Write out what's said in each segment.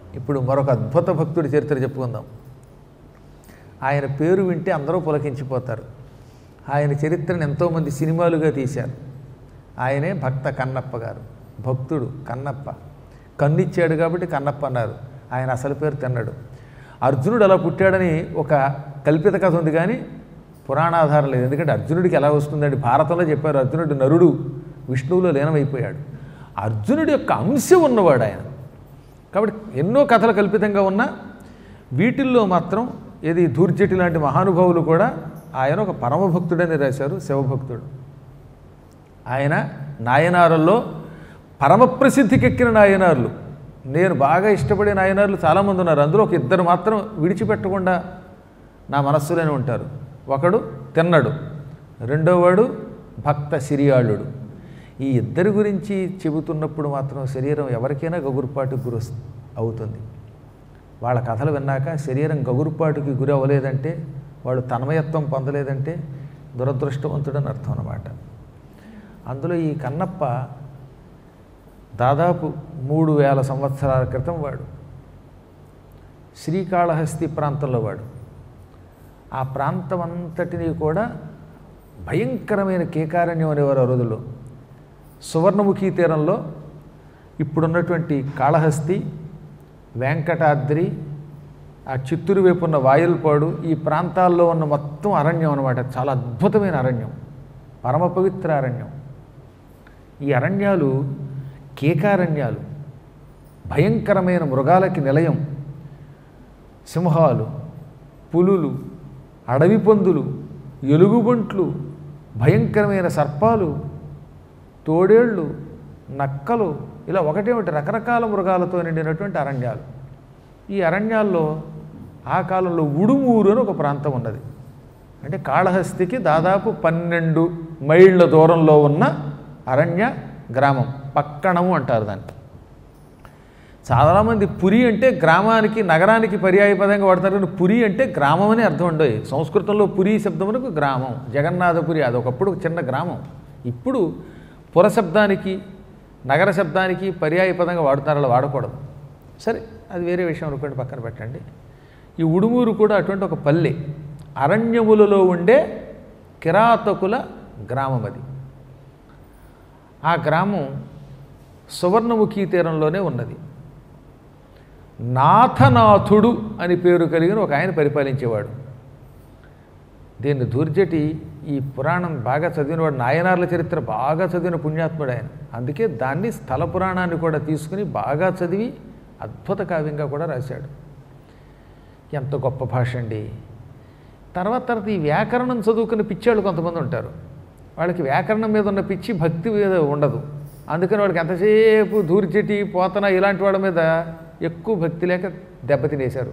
ఇప్పుడు మరొక అద్భుత భక్తుడి చరిత్ర చెప్పుకుందాం ఆయన పేరు వింటే అందరూ పులకించిపోతారు ఆయన చరిత్రను ఎంతోమంది సినిమాలుగా తీశారు ఆయనే భక్త కన్నప్ప గారు భక్తుడు కన్నప్ప కన్నిచ్చాడు కాబట్టి కన్నప్ప అన్నారు ఆయన అసలు పేరు తిన్నాడు అర్జునుడు అలా పుట్టాడని ఒక కల్పిత కథ ఉంది కానీ పురాణాధారం లేదు ఎందుకంటే అర్జునుడికి ఎలా వస్తుందండి భారతంలో చెప్పారు అర్జునుడు నరుడు విష్ణువులో లీనమైపోయాడు అర్జునుడి యొక్క అంశం ఉన్నవాడు ఆయన కాబట్టి ఎన్నో కథలు కల్పితంగా ఉన్నా వీటిల్లో మాత్రం ఏది ధూర్జటి లాంటి మహానుభావులు కూడా ఆయన ఒక పరమభక్తుడని రాశారు శివభక్తుడు ఆయన నాయనారుల్లో పరమప్రసిద్ధికెక్కిన నాయనార్లు నేను బాగా ఇష్టపడే నాయనార్లు చాలామంది ఉన్నారు అందులో ఒక ఇద్దరు మాత్రం విడిచిపెట్టకుండా నా మనస్సులోనే ఉంటారు ఒకడు తిన్నడు రెండోవాడు భక్త సిరియాళుడు ఈ ఇద్దరి గురించి చెబుతున్నప్పుడు మాత్రం శరీరం ఎవరికైనా గగురుపాటుకు గురి అవుతుంది వాళ్ళ కథలు విన్నాక శరీరం గగురుపాటుకి గురి అవ్వలేదంటే వాడు తన్మయత్వం పొందలేదంటే దురదృష్టవంతుడని అర్థం అన్నమాట అందులో ఈ కన్నప్ప దాదాపు మూడు వేల సంవత్సరాల క్రితం వాడు శ్రీకాళహస్తి ప్రాంతంలో వాడు ఆ ప్రాంతం అంతటినీ కూడా భయంకరమైన కేకారణ్యం అనేవారు ఆ రోజుల్లో సువర్ణముఖి తీరంలో ఇప్పుడున్నటువంటి కాళహస్తి వెంకటాద్రి ఆ చిత్తూరు వైపు ఉన్న వాయుల్పాడు ఈ ప్రాంతాల్లో ఉన్న మొత్తం అరణ్యం అనమాట చాలా అద్భుతమైన అరణ్యం పరమ పవిత్ర అరణ్యం ఈ అరణ్యాలు కేకారణ్యాలు భయంకరమైన మృగాలకి నిలయం సింహాలు పులులు అడవి పందులు ఎలుగుబంట్లు భయంకరమైన సర్పాలు తోడేళ్ళు నక్కలు ఇలా ఒకటేమిటి రకరకాల మృగాలతో నిండినటువంటి అరణ్యాలు ఈ అరణ్యాల్లో ఆ కాలంలో ఉడుమూరు అని ఒక ప్రాంతం ఉన్నది అంటే కాళహస్తికి దాదాపు పన్నెండు మైళ్ళ దూరంలో ఉన్న అరణ్య గ్రామం పక్కణము అంటారు దాన్ని చాలామంది పురి అంటే గ్రామానికి నగరానికి పర్యాయపదంగా వాడతారు కానీ పురి అంటే గ్రామం అని అర్థం ఉండవు సంస్కృతంలో పురి శబ్దమునకు గ్రామం జగన్నాథపురి అది ఒకప్పుడు ఒక చిన్న గ్రామం ఇప్పుడు పుర శబ్దానికి నగర శబ్దానికి పర్యాయపదంగా వాడుతున్నారు అలా వాడకూడదు సరే అది వేరే విషయం అనుకోండి పక్కన పెట్టండి ఈ ఉడుమూరు కూడా అటువంటి ఒక పల్లె అరణ్యములలో ఉండే కిరాతకుల గ్రామం అది ఆ గ్రామం సువర్ణముఖి తీరంలోనే ఉన్నది నాథనాథుడు అని పేరు కలిగిన ఒక ఆయన పరిపాలించేవాడు దీన్ని దూర్జటి ఈ పురాణం బాగా చదివినవాడు నాయనార్ల చరిత్ర బాగా చదివిన పుణ్యాత్ముడు ఆయన అందుకే దాన్ని స్థల పురాణాన్ని కూడా తీసుకుని బాగా చదివి అద్భుత కావ్యంగా కూడా రాశాడు ఎంత గొప్ప భాష అండి తర్వాత తర్వాత ఈ వ్యాకరణం చదువుకున్న పిచ్చాళ్ళు కొంతమంది ఉంటారు వాళ్ళకి వ్యాకరణం మీద ఉన్న పిచ్చి భక్తి మీద ఉండదు అందుకని వాళ్ళకి ఎంతసేపు దూర్చెటి పోతన ఇలాంటి వాళ్ళ మీద ఎక్కువ భక్తి లేక దెబ్బతినేశారు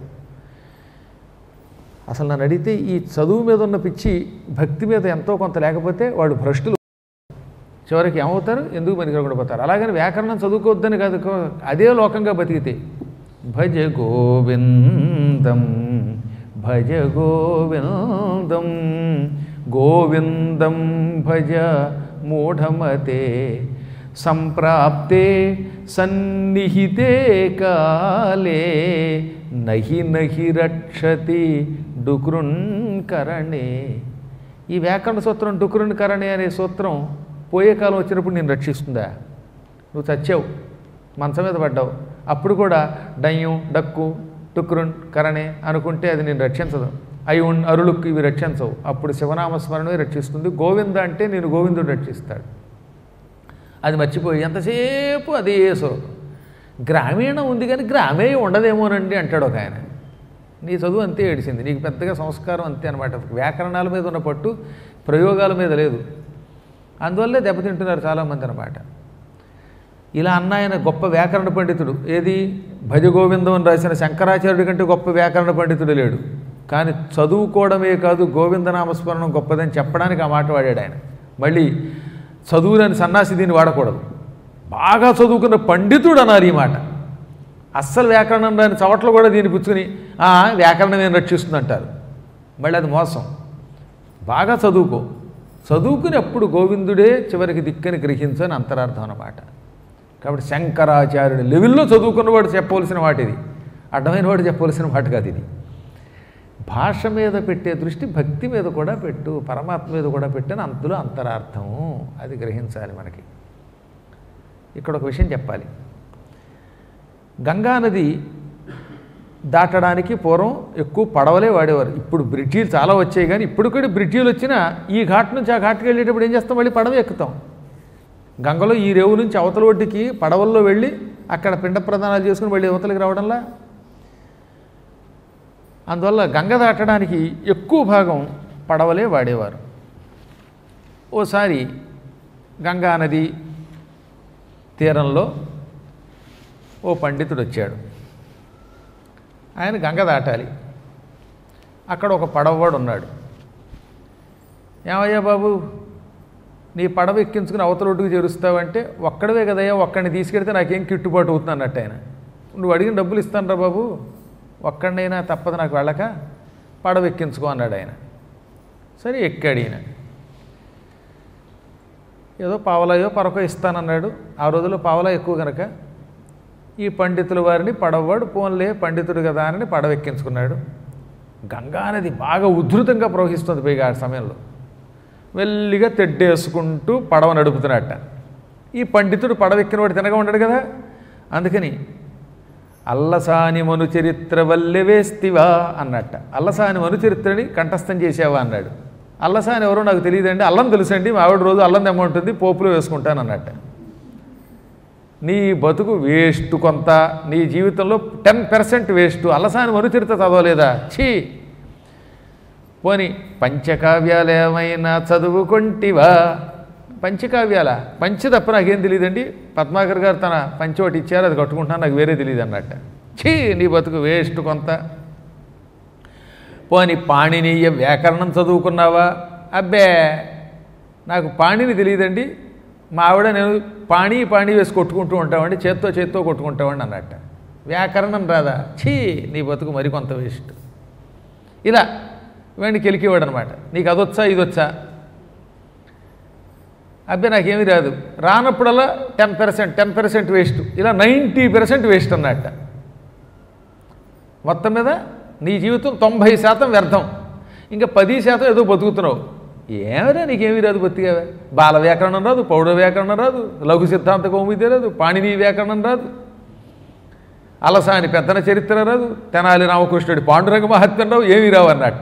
అసలు నన్ను అడిగితే ఈ చదువు మీద ఉన్న పిచ్చి భక్తి మీద ఎంతో కొంత లేకపోతే వాడు భ్రష్టులు చివరికి ఏమవుతారు ఎందుకు పనికిరకుండా పోతారు అలాగని వ్యాకరణం చదువుకోవద్దని కాదు కో- అదే లోకంగా బతికితే భజ గోవిందం భజ గోవిందం గోవిందం భజ మూఢమతే సంప్రాప్తే సన్నిహితే కాలే నహి నహి రక్షతి డుకృణ్కరణే ఈ వ్యాకరణ సూత్రం డుకృణ్కరణే అనే సూత్రం పోయే కాలం వచ్చినప్పుడు నేను రక్షిస్తుందా నువ్వు చచ్చావు మంచం మీద పడ్డావు అప్పుడు కూడా డయ్యం డక్కు టుక్రున్ కరణే అనుకుంటే అది నేను రక్షించదు అయుణ్ అరుளுకు ఇవి రక్షించవు అప్పుడు శివనామస్మరణమే రక్షిస్తుంది గోవింద అంటే నేను గోవిందుడు రక్షిస్తాడు అది మర్చిపోయి ఎంతసేపు అదే స్వరూపం గ్రామీణం ఉంది కానీ గ్రామే ఉండదేమోనండి అంటాడు ఒక ఆయన నీ చదువు అంతే ఏడిసింది నీకు పెద్దగా సంస్కారం అంతే అనమాట వ్యాకరణాల మీద ఉన్న పట్టు ప్రయోగాల మీద లేదు అందువల్లే దెబ్బతింటున్నారు చాలామంది అనమాట ఇలా అన్న ఆయన గొప్ప వ్యాకరణ పండితుడు ఏది భజ గోవిందం అని రాసిన శంకరాచార్యుడి కంటే గొప్ప వ్యాకరణ పండితుడు లేడు కానీ చదువుకోవడమే కాదు గోవిందనామస్మరణం గొప్పదని చెప్పడానికి ఆ మాట వాడాడు ఆయన మళ్ళీ చదువులని సన్నాసి దీన్ని వాడకూడదు బాగా చదువుకున్న పండితుడు అన్నారు ఈ మాట అస్సలు వ్యాకరణం రాని చవట్లు కూడా దీన్ని పుచ్చుకుని "ఆ, వ్యాకరణం ఏం రక్షిస్తుంది అంటారు మళ్ళీ అది మోసం బాగా చదువుకో చదువుకుని అప్పుడు గోవిందుడే చివరికి దిక్కని గ్రహించని అంతరార్థం అన్నమాట కాబట్టి శంకరాచార్యుడి లెవెల్లో చదువుకున్నవాడు చెప్పవలసిన వాటిది అడ్డమైన వాడు చెప్పవలసిన మాట కాదు ఇది భాష మీద పెట్టే దృష్టి భక్తి మీద కూడా పెట్టు పరమాత్మ మీద కూడా పెట్టని అంతులో అంతరార్థము అది గ్రహించాలి మనకి ఇక్కడ ఒక విషయం చెప్పాలి గంగానది దాటడానికి పూర్వం ఎక్కువ పడవలే వాడేవారు ఇప్పుడు బ్రిడ్జీలు చాలా వచ్చాయి కానీ ఇప్పుడు కూడా బ్రిడ్జీలు వచ్చినా ఈ ఘాట్ నుంచి ఆ ఘాట్కి వెళ్ళేటప్పుడు ఏం చేస్తాం మళ్ళీ పడవ ఎక్కుతాం గంగలో ఈ రేవు నుంచి అవతల ఒడ్డుకి పడవల్లో వెళ్ళి అక్కడ పిండ ప్రదానాలు చేసుకుని మళ్ళీ అవతలకి రావడంలా అందువల్ల గంగ దాటడానికి ఎక్కువ భాగం పడవలే వాడేవారు ఓసారి గంగా నది తీరంలో ఓ పండితుడు వచ్చాడు ఆయన గంగ దాటాలి అక్కడ ఒక పడవవాడు ఉన్నాడు ఏమయ్యా బాబు నీ పడవ ఎక్కించుకుని అవతల ఒడ్డుకు చేరుస్తావంటే ఒక్కడవే కదయ్యా ఒక్కడిని తీసుకెడితే నాకేం కిట్టుబాటు అవుతుంది అన్నట్టు ఆయన నువ్వు అడిగిన డబ్బులు ఇస్తాను రా బాబు ఒక్కడినైనా తప్పదు నాకు వెళ్ళక పడవ ఎక్కించుకో అన్నాడు ఆయన సరే ఎక్కాడు ఈయన ఏదో పావలాయో పరకో ఇస్తానన్నాడు ఆ రోజుల్లో పావలా ఎక్కువ కనుక ఈ పండితుల వారిని పడవవాడు పోన్లే పండితుడు కదా అని పడవ ఎక్కించుకున్నాడు గంగా నది బాగా ఉధృతంగా ప్రవహిస్తుంది పైగా ఆ సమయంలో మెల్లిగా తెడ్డేసుకుంటూ పడవ నడుపుతున్నట్ట ఈ పండితుడు పడవ ఎక్కినవాడు తినగా ఉండడు కదా అందుకని అల్లసాని మను చరిత్ర వల్లె వేస్తివా అన్నట్ట అల్లసాని మను చరిత్రని కంఠస్థం చేసావా అన్నాడు అల్లసాని ఎవరో నాకు తెలియదండి అల్లం తెలుసండి మా ఆవిడ రోజు అల్లం తెమ్మంటుంది పోపులో వేసుకుంటాను అన్నట్ట నీ బతుకు వేస్ట్ కొంత నీ జీవితంలో ten percent waste Allasani Manu Charitra చదవలేదా ఛీ పోని పంచకావ్యాలేమైనా చదువుకొంటివా పంచకావ్యాల పంచి తప్ప నాకేం తెలియదండి పద్మాకర్ గారు తన పంచి ఒకటి ఇచ్చారు అది కట్టుకుంటున్నాను నాకు వేరే తెలియదు అన్నట్ట ఛీ నీ బతుకు వేస్ట్ కొంత పోని పాణినీయ వ్యాకరణం చదువుకున్నావా అబ్బే నాకు పాణిని తెలియదండి మా ఆవిడ నేను పాణి పాణి వేసి కొట్టుకుంటూ ఉంటామండి చేత్తో చేత్తో కొట్టుకుంటామండి అన్నట్ట వ్యాకరణం రాదా ఛీ నీ బతుకు మరికొంత వేస్ట్ ఇలా ఇవన్నీ కెలికేవాడు అనమాట నీకు అదొచ్చా ఇదొచ్చా అబ్బాయి నాకేమీ రాదు రానప్పుడల్లా ten percent ten percent waste ఇలా నైంటీ పర్సెంట్ వేస్ట్ అన్నట్ట మొత్తం మీద నీ జీవితం తొంభై శాతం వ్యర్థం ఇంకా పది శాతం ఏదో బతుకుతున్నావు ఏమరా నీకేమీ రాదు బతిగా బాల వ్యాకరణం రాదు పౌడ వ్యాకరణం రాదు లఘు సిద్ధాంత కౌముదే రాదు పాణిని వ్యాకరణం రాదు అలసాని పెద్దన చరిత్ర రాదు తెనాలి రామకృష్ణుడి పాండురంగ మహత్యం రావు ఏమీ రావు అన్నట్ట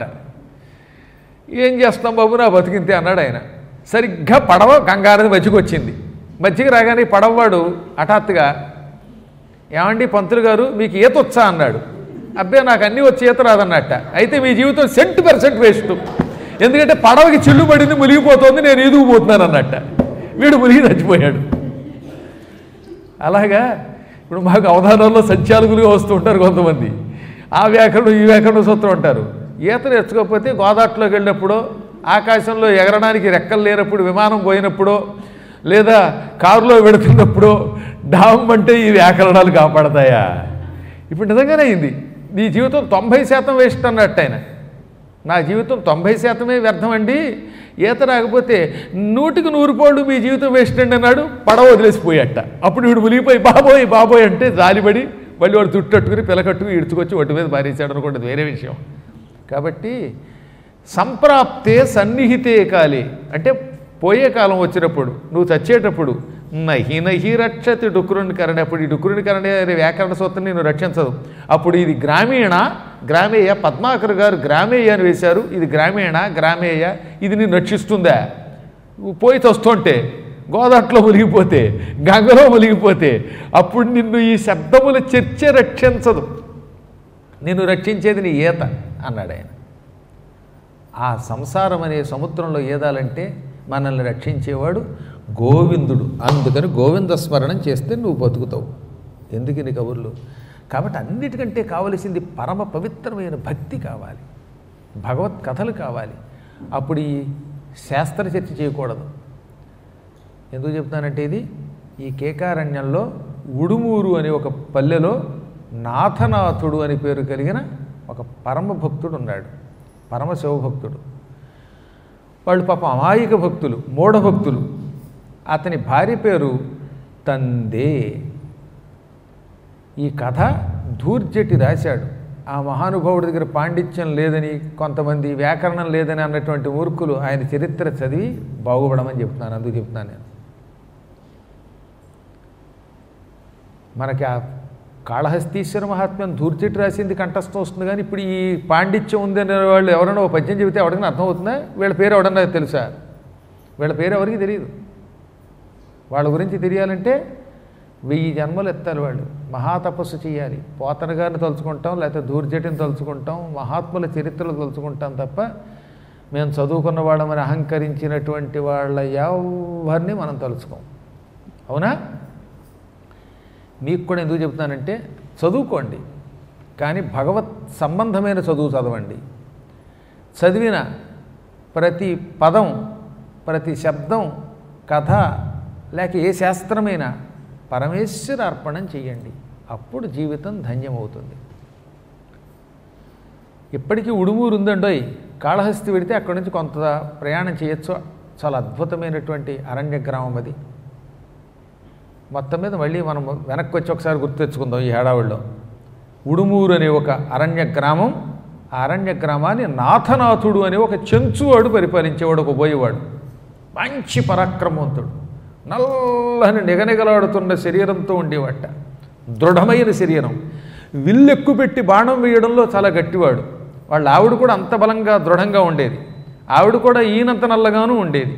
ఏం చేస్తాం బాబు నా బతికింతే అన్నాడు ఆయన సరిగ్గా పడవ గంగానది మధ్యకి వచ్చింది మధ్యకి రాగానే ఈ పడవవాడు హఠాత్తుగా ఏమండి పంతులు గారు మీకు ఈత వచ్చా అన్నాడు అబ్బే నాకు అన్నీ వచ్చి ఈత రాదన్నట్ట అయితే మీ జీవితం సెంట్ పర్సెంట్ వేస్ట్ ఎందుకంటే పడవకి చిల్లు పడింది మునిగిపోతుంది నేను ఎదుగుపోతున్నాను అన్నట్ట వీడు మునిగి చచ్చిపోయాడు అలాగా ఇప్పుడు మాకు అవధానంలో సంచాలకులుగా వస్తూ ఉంటారు కొంతమంది ఆ వ్యాకరణం ఈ వ్యాకరణం సూత్రం ఉంటారు ఈత నేర్చుకోకపోతే గోదాట్లోకి వెళ్ళినప్పుడో ఆకాశంలో ఎగరడానికి రెక్కలు లేనప్పుడు విమానం పోయినప్పుడో లేదా కారులో వెడుతున్నప్పుడు డామ్ అంటే ఈ వ్యాకరణాలు కాపాడతాయా ఇప్పుడు నిజంగానే అయింది నీ జీవితం తొంభై శాతం వేస్ట్ అన్నట్టు ఆయన నా జీవితం తొంభై శాతమే వ్యర్థం అండి ఈత రాకపోతే నూటికి నూరు పాళ్ళు మీ జీవితం వేస్ట్ అండి అన్నాడు పడవ వదిలేసిపోయాట అప్పుడు వీడు మునిగిపోయి బాబోయ్ బాబోయ్ అంటే జాలిపడి మళ్ళీ వాడు చుట్టట్టుకుని పిలకట్టుకుని ఇడుచుకొచ్చి ఒడ్డు మీద పారేసాడు అనుకోండి అది వేరే విషయం కాబట్టి సంప్రాప్తే సన్నిహితే కాలి అంటే పోయే కాలం వచ్చినప్పుడు నువ్వు చచ్చేటప్పుడు నహి నహి రక్షతి డుకురుని కరణి అప్పుడు ఈ డుకురుని కరణి అనే వ్యాకరణ సూత్రం నేను రక్షించదు అప్పుడు ఇది గ్రామీణ గ్రామేయ పద్మాకర్ గారు గ్రామేయ అని వేశారు ఇది గ్రామీణ గ్రామేయ ఇది నేను రక్షిస్తుందా నువ్వు పోయి తొస్తుంటే గోదాట్లో మునిగిపోతే గంగలో మునిగిపోతే అప్పుడు నిన్ను ఈ శబ్దముల చర్చ రక్షించదు నిన్ను రక్షించేది నీ ఈత అన్నాడు ఆయన ఆ సంసారం అనే సముద్రంలో ఈదాలంటే మనల్ని రక్షించేవాడు గోవిందుడు అందుకని గోవింద స్మరణం చేస్తే నువ్వు బతుకుతావు ఎందుకు నీ కబుర్లు కాబట్టి అన్నిటికంటే కావలసింది పరమ పవిత్రమైన భక్తి కావాలి భగవత్ కథలు కావాలి అప్పుడు ఈ శాస్త్ర చర్చ చేయకూడదు ఎందుకు చెప్తానంటే ఇది ఈ కేకారణ్యంలో ఉడుమూరు అనే ఒక పల్లెలో నాథనాథుడు అని పేరు కలిగిన ఒక పరమ భక్తుడు ఉన్నాడు పరమ శివభక్తుడు వాళ్ళు పాపం అమాయక భక్తులు మూఢభక్తులు అతని భార్య పేరు తందే ఈ కథ ధూర్జటి రాశాడు ఆ మహానుభావుడి దగ్గర పాండిత్యం లేదని కొంతమంది వ్యాకరణం లేదని అన్నటువంటి మూర్ఖులు ఆయన చరిత్ర చదివి బాగుపడమని చెప్తున్నాను అందుకు చెప్తున్నాను నేను మనకి ఆ కాళహస్తీశ్వర మహాత్మ్యం దూర్చెట్టు రాసింది కంఠస్థం వస్తుంది కానీ ఇప్పుడు ఈ పాండిత్యం ఉందనే వాళ్ళు ఎవరైనా ఒక పద్యం చెబితే ఎవరికైనా అర్థమవుతుందా వీళ్ళ పేరు ఎవడన్నా తెలుసా వీళ్ళ పేరు ఎవరికి తెలియదు వాళ్ళ గురించి తెలియాలంటే వెయ్యి జన్మలు ఎత్తాలి వాళ్ళు మహాతపస్సు చేయాలి పోతన గారిని తలుచుకుంటాం లేకపోతే దూర్జటిని తలుచుకుంటాం మహాత్ముల చరిత్రలు తలుచుకుంటాం తప్ప మేము చదువుకున్న వాళ్ళమని అహంకరించినటువంటి వాళ్ళ ఎవరిని మనం తలుచుకోం అవునా మీకు కూడా ఎందుకు చెప్తున్నానంటే చదువుకోండి కానీ భగవత్ సంబంధమైన చదువు చదవండి చదివిన ప్రతి పదం ప్రతి శబ్దం కథ లేక ఏ శాస్త్రమైనా పరమేశ్వర అర్పణం చేయండి అప్పుడు జీవితం ధన్యమవుతుంది ఇప్పటికీ ఉడుమూరు ఉందండోయ్ కాళహస్తి వెడితే అక్కడి నుంచి కొంత ప్రయాణం చేయొచ్చు చాలా అద్భుతమైనటువంటి అరణ్య గ్రామం అది మొత్తం మీద మళ్ళీ మనం వెనక్కి వచ్చి ఒకసారి గుర్తు తెచ్చుకుందాం ఈ హడావుల్లో ఉడుమూరు అనే ఒక అరణ్య గ్రామం ఆ అరణ్య గ్రామాన్ని నాథనాథుడు అనే ఒక చెంచువాడు పరిపాలించేవాడు ఒక పోయేవాడు మంచి పరాక్రమవంతుడు నల్లని నిగనిగలాడుతున్న శరీరంతో ఉండేవాట దృఢమైన శరీరం విల్లెక్కు పెట్టి బాణం వేయడంలో చాలా గట్టివాడు వాళ్ళ ఆవిడ కూడా అంత బలంగా దృఢంగా ఉండేది ఆవిడ కూడా ఈయనంత నల్లగాను ఉండేది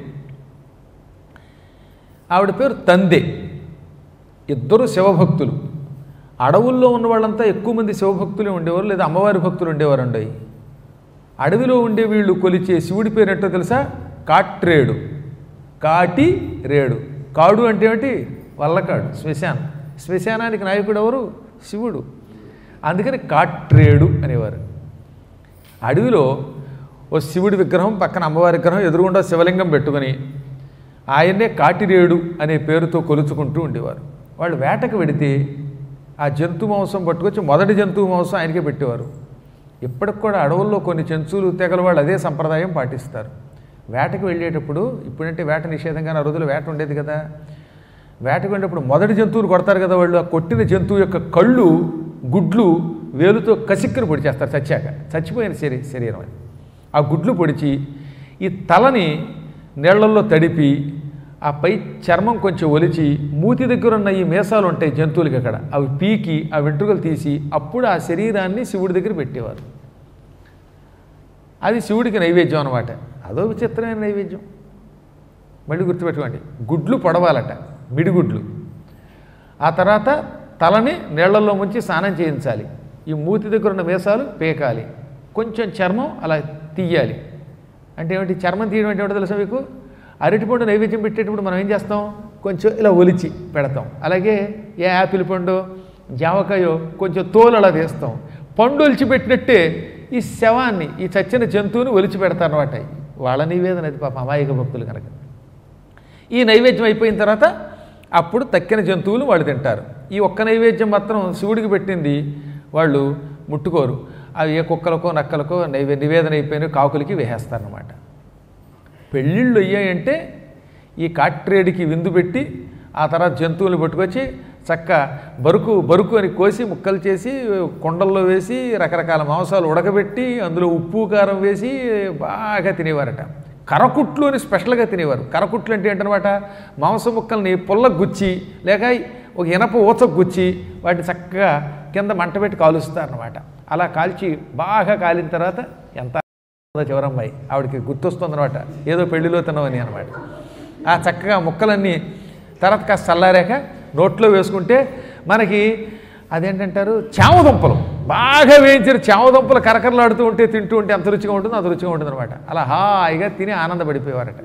ఆవిడ పేరు తందే ఇద్దరు శివభక్తులు అడవుల్లో ఉన్న వాళ్ళంతా ఎక్కువ మంది శివభక్తులే ఉండేవారు లేదా అమ్మవారి భక్తులు ఉండేవారు అండి అడవిలో ఉండే వీళ్ళు కొలిచే శివుడి పేరు ఏంటో తెలుసా కాట్రేడు కాటి రేడు కాడు అంటే ఏమిటి వల్లకాడు శ్మశానం శ్మశానానికి నాయకుడు ఎవరు శివుడు అందుకని కాట్రేడు అనేవారు అడవిలో ఓ శివుడి విగ్రహం పక్కన అమ్మవారి విగ్రహం ఎదురుగుండా శివలింగం పెట్టుకొని ఆయన్నే కాటిరేడు అనే పేరుతో కొలుచుకుంటూ ఉండేవారు వాళ్ళు వేటకు వెడితే ఆ జంతు మాంసం పట్టుకొచ్చి మొదటి జంతువు మాంసం ఆయనకే పెట్టేవారు ఇప్పటికి కూడా అడవుల్లో కొన్ని జంతువులు తెగల వాళ్ళు అదే సంప్రదాయం పాటిస్తారు వేటకు వెళ్ళేటప్పుడు ఇప్పుడంటే వేట నిషేధంగా ఆ రోజులు వేట ఉండేది కదా వేటకు వెళ్ళేటప్పుడు మొదటి జంతువులు కొడతారు కదా వాళ్ళు ఆ కొట్టిన జంతువు యొక్క కళ్ళు గుడ్లు వేలుతో కసిక్కుని పొడి చేస్తారు చచ్చాక చచ్చిపోయిన శరీ శరీరం అది ఆ గుడ్లు పొడిచి ఈ తలని నీళ్లలో తడిపి ఆ పై చర్మం కొంచెం ఒలిచి మూతి దగ్గర ఉన్న ఈ మీసాలు ఉంటాయి జంతువులకి అక్కడ అవి పీకి ఆ వెంట్రుకలు తీసి అప్పుడు ఆ శరీరాన్ని శివుడి దగ్గర పెట్టేవారు అది శివుడికి నైవేద్యం అనమాట అదో విచిత్రమైన నైవేద్యం మళ్ళీ గుర్తుపెట్టుకోండి గుడ్లు పొడవాలట మిడిగుడ్లు ఆ తర్వాత తలని నీళ్లలో ముంచి స్నానం చేయించాలి ఈ మూతి దగ్గర ఉన్న మీసాలు పీకాలి కొంచెం చర్మం అలా తీయాలి అంటే ఏమిటి చర్మం తీయడం అంటే ఏమిటో తెలుసా మీకు అరటిపండు నైవేద్యం పెట్టేటప్పుడు మనం ఏం చేస్తాం కొంచెం ఇలా ఒలిచి పెడతాం అలాగే ఏ యాపిల్ పండు జామకాయో కొంచెం తోలు అలా తీస్తాం పండు ఒలిచి పెట్టినట్టే ఈ శవాన్ని ఈ చచ్చిన జంతువుని ఒలిచి పెడతారన్నమాట వాళ్ళ నివేదన అది పాప అమాయక భక్తులు కనుక ఈ నైవేద్యం అయిపోయిన తర్వాత అప్పుడు తక్కిన జంతువులు వాళ్ళు తింటారు ఈ ఒక్క నైవేద్యం మాత్రం శివుడికి పెట్టింది వాళ్ళు ముట్టుకోరు అవి ఏ కుక్కలకో నక్కలకో నైవే నివేదన అయిపోయిన కాకులకి వేసేస్తారనమాట పెళ్ళిళ్ళు అయ్యాయంటే ఈ కాట్రేడికి విందు పెట్టి ఆ తర్వాత జంతువులు పట్టుకొచ్చి చక్క బరుకు బరుకు అని కోసి ముక్కలు చేసి కుండల్లో వేసి రకరకాల మాంసాలు ఉడకబెట్టి అందులో ఉప్పు కారం వేసి బాగా తినేవారట కరకుట్లు అని స్పెషల్గా తినేవారు కరకుట్లు అంటే ఏంటనమాట మాంసం ముక్కల్ని పుల్లకు గుచ్చి లేక ఒక ఇనప ఊచకు గుచ్చి వాటిని చక్కగా కింద మంట పెట్టి కాలుస్తారనమాట అలా కాల్చి బాగా కాలిన తర్వాత ఎంత ఉందో చివరమ్మాయి ఆవిడకి గుర్తొస్తుందనమాట ఏదో పెళ్లిలో తినవని అనమాట ఆ చక్కగా ముక్కలన్నీ తర్వాత కాస్త చల్లారాక నోట్లో వేసుకుంటే మనకి అదేంటంటారు చామదుంపలు బాగా వేయించిన చామదుంపలు కరకరలాడుతూ ఉంటే తింటూ ఉంటే ఎంత రుచిగా ఉంటుందో అంత రుచిగా ఉంటుంది అనమాట అలా హాయిగా తిని ఆనందపడిపోయేవారట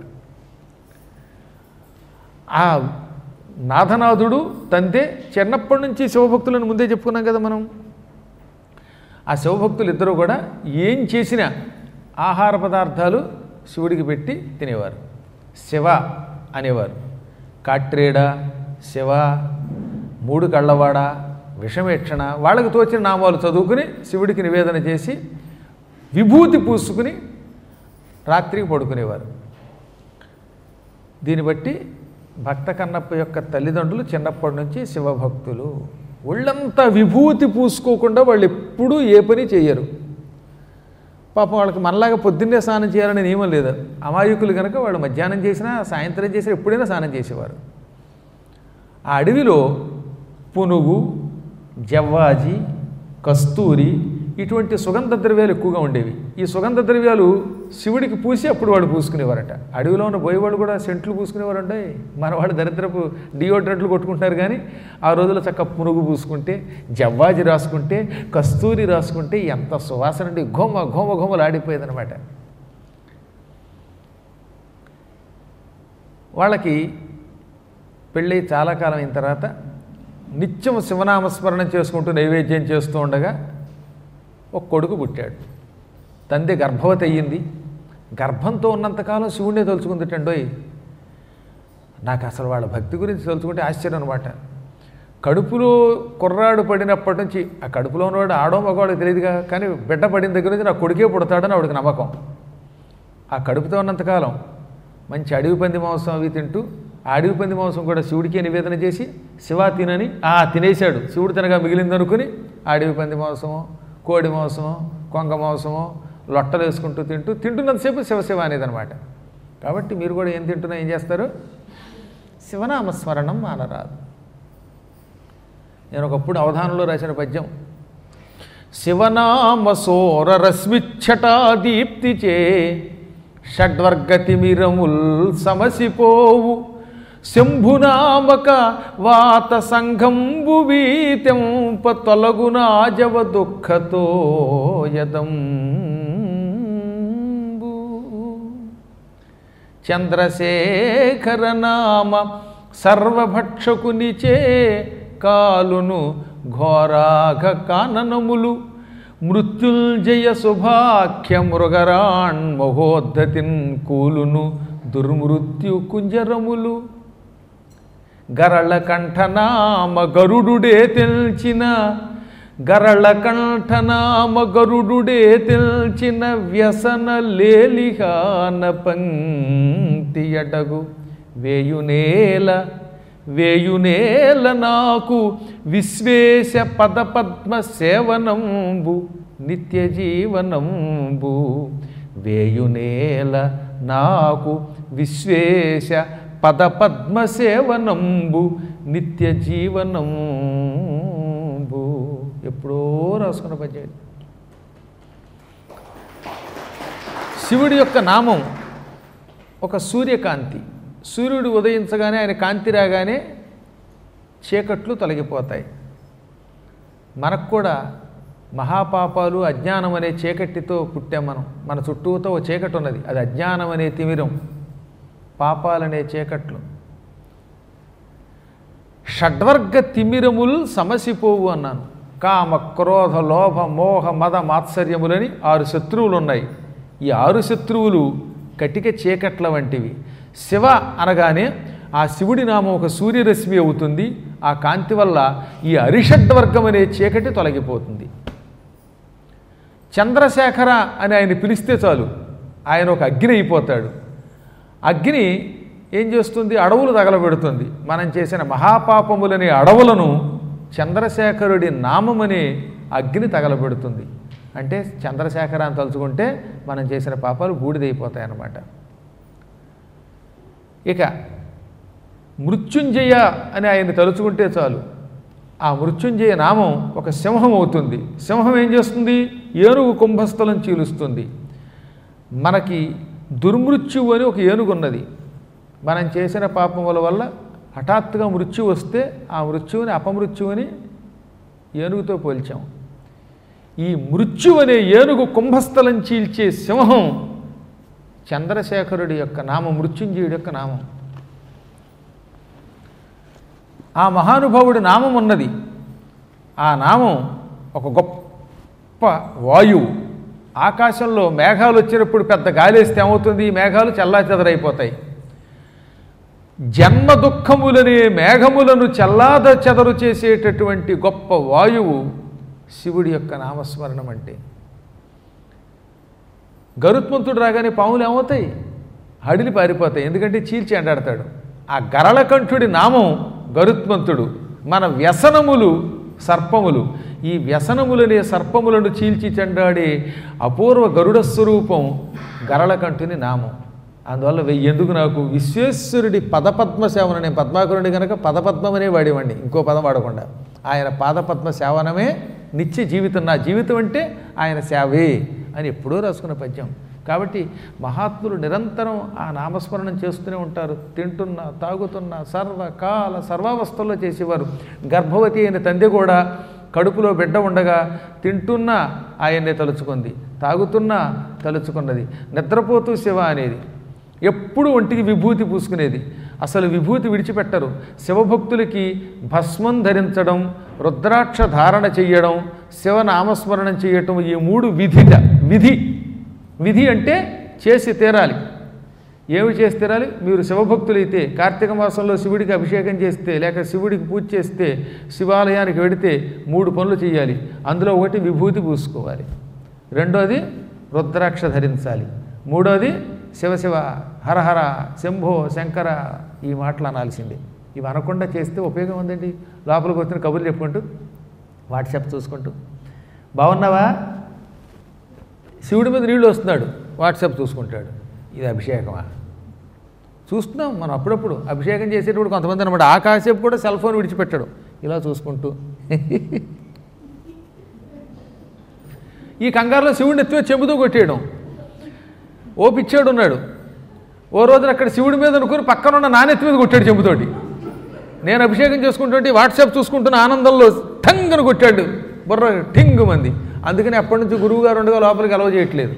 ఆ నాథనాథుడు తంతే చిన్నప్పటి నుంచి శివభక్తులను ముందే చెప్పుకున్నాం కదా మనం ఆ శివభక్తులు ఇద్దరు కూడా ఏం చేసినా ఆహార పదార్థాలు శివుడికి పెట్టి తినేవారు శివ అనేవారు కాట్రేడ శివ మూడు కళ్ళవాడ విషమేక్షణ వాళ్ళకి తోచిన నామాలు చదువుకుని శివుడికి నివేదన చేసి విభూతి పూసుకుని రాత్రికి పడుకునేవారు దీన్ని బట్టి భక్త కన్నప్ప యొక్క తల్లిదండ్రులు చిన్నప్పటి నుంచి శివభక్తులు ఒళ్ళంతా విభూతి పూసుకోకుండా వాళ్ళు ఎప్పుడూ ఏ పని చేయరు పాపం వాళ్ళకి మనలాగా పొద్దున్నే స్నానం చేయాలనే నియమం లేదు అమాయకులు కనుక వాళ్ళు మధ్యాహ్నం చేసినా సాయంత్రం చేసినా ఎప్పుడైనా స్నానం చేసేవారు ఆ అడవిలో పునుగు జవ్వాజి కస్తూరి ఇటువంటి సుగంధ ద్రవ్యాలు ఎక్కువగా ఉండేవి ఈ సుగంధ ద్రవ్యాలు శివుడికి పూసి అప్పుడు వాడు పూసుకునేవారట అడవిలో ఉన్న పోయేవాళ్ళు కూడా సెంట్లు పూసుకునేవారు అంటే మన వాళ్ళు దరిద్రపు డియోడ్రెంట్లు కొట్టుకుంటున్నారు కానీ ఆ రోజుల్లో చక్క పునుగు పూసుకుంటే జవ్వాజి రాసుకుంటే కస్తూరి రాసుకుంటే ఎంత సువాసన అంటే ఘోమ ఘోమ ఘోమలు ఆడిపోయేదనమాట వాళ్ళకి పెళ్ళి చాలా కాలం అయిన తర్వాత నిత్యం శివనామస్మరణం చేసుకుంటూ నైవేద్యం చేస్తూ ఉండగా ఒక కొడుకు పుట్టాడు తండ్రి గర్భవతి అయ్యింది గర్భంతో ఉన్నంతకాలం శివుణ్ణే తలుచుకుందిటండోయ్ నాకు అసలు వాళ్ళ భక్తి గురించి తలుచుకుంటే ఆశ్చర్యం అనమాట కడుపులో కుర్రాడు పడినప్పటి నుంచి ఆ కడుపులో ఉన్నవాడు ఆడో మగవాడికి తెలియదుగా కానీ బిడ్డ పడిన దగ్గర నుంచి నా కొడుకే పుడతాడని ఆవిడకి నమ్మకం ఆ కడుపుతో ఉన్నంతకాలం మంచి అడవి పంది మాంసం అవి తింటూ ఆ అడవి పంది మాంసం కూడా శివుడికే నివేదన చేసి శివ తినని ఆ తినేశాడు శివుడు తినగా మిగిలిందనుకుని ఆ అడవి పంది మాంసమో కోడి మాంసమో కొంగ మాంసమో లొట్టలు వేసుకుంటూ తింటూ తింటున్నంతసేపు శివశివ అనేదనమాట కాబట్టి మీరు కూడా ఏం తింటున్నా ఏం చేస్తారు శివనామస్మరణం మానరాదు నేను ఒకప్పుడు అవధానంలో రాసిన పద్యం శివనామ సోర రశ్మిచ్చటా దీప్తిచే షడ్వర్గతిమిరముల్ సమసిపోవు శంభునామక వాత సంఘంబు వీతెంప తొలగునాజవ దుఃఖతో యదంబు చంద్రశేఖర నామ సర్వభక్షకునిచే కాలును ఘోరాఘ కాననములు మృత్యుంజయ శుభాఖ్య మృగరాణ్ మహోద్ధతిన్ కూలును దుర్మృత్యు కుంజరములు గరళ కంఠనామ గరుడుడే తెల్చిన గరళ కంఠనామ గరుడుడే తెల్చిన వ్యసన లేలిహాన పంక్తి అటగు వేయునేల వేయునేల నాకు విశ్వేశ పదపద్మ సేవనంబు నిత్య జీవనంబు వేయునేల నాకు విశ్వేశ పదపద్మ సేవనంబు నిత్య జీవనంబు ఎప్పుడో రాసుకున్న పద్యం ఇది. శివుడి యొక్క నామం ఒక సూర్యకాంతి సూర్యుడు ఉదయించగానే ఆయన కాంతి రాగానే చీకట్లు తొలగిపోతాయి మనకు కూడా మహాపాపాలు అజ్ఞానం అనే చీకటితో పుట్టాం మనం మన చుట్టూతో ఓ చీకటి ఉన్నది అది అజ్ఞానం అనే తిమిరం పాపాలనే చీకట్లు షడ్వర్గ తిమిరములు సమసిపోవు అన్నాను కామ క్రోధ లోభ మోహ మద మాత్సర్యములని ఆరు శత్రువులు ఉన్నాయి ఈ ఆరు శత్రువులు కటిక చీకట్ల వంటివి శివ అనగానే ఆ శివుడి నామం ఒక సూర్యరశ్మి అవుతుంది ఆ కాంతి వల్ల ఈ అరిషడ్వర్గం అనే చీకటి తొలగిపోతుంది చంద్రశేఖర అని ఆయన పిలిస్తే చాలు ఆయన ఒక అగ్ని అయిపోతాడు అగ్ని ఏం చేస్తుంది అడవులు తగలబెడుతుంది మనం చేసిన మహాపాపములనే అడవులను చంద్రశేఖరుడి నామమనే అగ్ని తగలబెడుతుంది అంటే చంద్రశేఖర అని తలుచుకుంటే మనం చేసిన పాపాలు బూడిదైపోతాయి అన్నమాట ఇక మృత్యుంజయ అని ఆయన తలుచుకుంటే చాలు ఆ మృత్యుంజయ నామం ఒక సింహం అవుతుంది సింహం ఏం చేస్తుంది ఏనుగు కుంభస్థలం చీలుస్తుంది మనకి దుర్మృత్యువు అని ఒక ఏనుగు ఉన్నది మనం చేసిన పాపముల వల్ల హఠాత్తుగా మృత్యు వస్తే ఆ మృత్యువుని అపమృత్యువుని ఏనుగుతో పోల్చాం ఈ మృత్యు అనే ఏనుగు కుంభస్థలం చీల్చే సింహం చంద్రశేఖరుడి యొక్క నామం మృత్యుంజయుడి యొక్క నామం ఆ మహానుభావుడి నామం ఉన్నది ఆ నామం ఒక గొప్ప వాయువు ఆకాశంలో మేఘాలు వచ్చినప్పుడు పెద్ద గాలేస్తే ఏమవుతుంది ఈ మేఘాలు చల్లాచెదరైపోతాయి జన్మ దుఃఖములనే మేఘములను చల్లాద చెదరు చేసేటటువంటి గొప్ప వాయువు శివుడి యొక్క నామస్మరణం అంటే గరుత్మంతుడు రాగానే పాములు ఏమవుతాయి హడిలి పారిపోతాయి ఎందుకంటే చీల్చి అంటాడతాడు ఆ గరళకంఠుడి నామం గరుత్మంతుడు మన వ్యసనములు సర్పములు ఈ వ్యసనములనే సర్పములను చీల్చి చెండాడే అపూర్వ గరుడ స్వరూపం గరళకంఠుని నామం అందువల్ల వెయ్యి ఎందుకు నాకు విశ్వేశ్వరుడి పదపద్మ సేవన నేను పద్మాకరుడి కనుక పదపద్మం అనే వాడేవాడిని ఇంకో పదం వాడకుండా ఆయన పాదపద్మ సేవనమే నిత్య జీవితం నా జీవితం అంటే ఆయన సేవే అని ఎప్పుడూ రాసుకున్న పద్యం కాబట్టి మహాత్ములు నిరంతరం ఆ నామస్మరణం చేస్తూనే ఉంటారు తింటున్నా తాగుతున్నా సర్వకాల సర్వావస్థల్లో చేసేవారు గర్భవతి అయిన తండ్రి కూడా కడుపులో బిడ్డ ఉండగా తింటున్నా ఆయన్నే తలుచుకుంది తాగుతున్నా తలుచుకున్నది నిద్రపోతూ శివ అనేది ఎప్పుడు ఒంటికి విభూతి పూసుకునేది అసలు విభూతి విడిచిపెట్టరు శివభక్తులకి భస్మం ధరించడం రుద్రాక్ష ధారణ చెయ్యడం శివనామస్మరణం చేయటం ఈ మూడు విధిట విధి విధి అంటే చేసి తీరాలి ఏమి చేసి తీరాలి మీరు శివభక్తులైతే కార్తీక మాసంలో శివుడికి అభిషేకం చేస్తే లేక శివుడికి పూజ చేస్తే శివాలయానికి వెడితే మూడు పనులు చేయాలి అందులో ఒకటి విభూతి పూసుకోవాలి రెండోది రుద్రాక్ష ధరించాలి మూడోది శివశివ హరహర శంభో శంకర ఈ మాటలు అనాల్సిందే ఇవి అనకుండా చేస్తే ఉపయోగం ఉందండి లోపలికి వచ్చిన కబుర్లు చెప్పుకుంటూ వాట్సాప్ చూసుకుంటూ బాగున్నావా శివుడి మీద నీళ్ళు వస్తున్నాడు వాట్సాప్ చూసుకుంటాడు ఇది అభిషేకమా చూస్తున్నాం మనం అప్పుడప్పుడు అభిషేకం చేసేటప్పుడు కొంతమంది అనమాట ఆ కాసేపు కూడా సెల్ ఫోన్ విడిచిపెట్టాడు ఇలా చూసుకుంటూ ఈ కంగారులో శివుడిని ఎత్తివే చెంబుతూ కొట్టేయడం ఓ పిచ్చాడు ఉన్నాడు ఓ రోజున అక్కడ శివుడి మీద అనుకుని పక్కన ఉన్న నానెత్తి మీద కొట్టాడు చెంబుతోటి నేను అభిషేకం చేసుకుంటుంటే వాట్సాప్ చూసుకుంటున్న ఆనందంలో ఠంగను కొట్టాడు బుర్ర ఠింగ్ మంది అందుకని అప్పటి నుంచి గురువు గారు ఉండగా లోపలికి అలవ చేయట్లేదు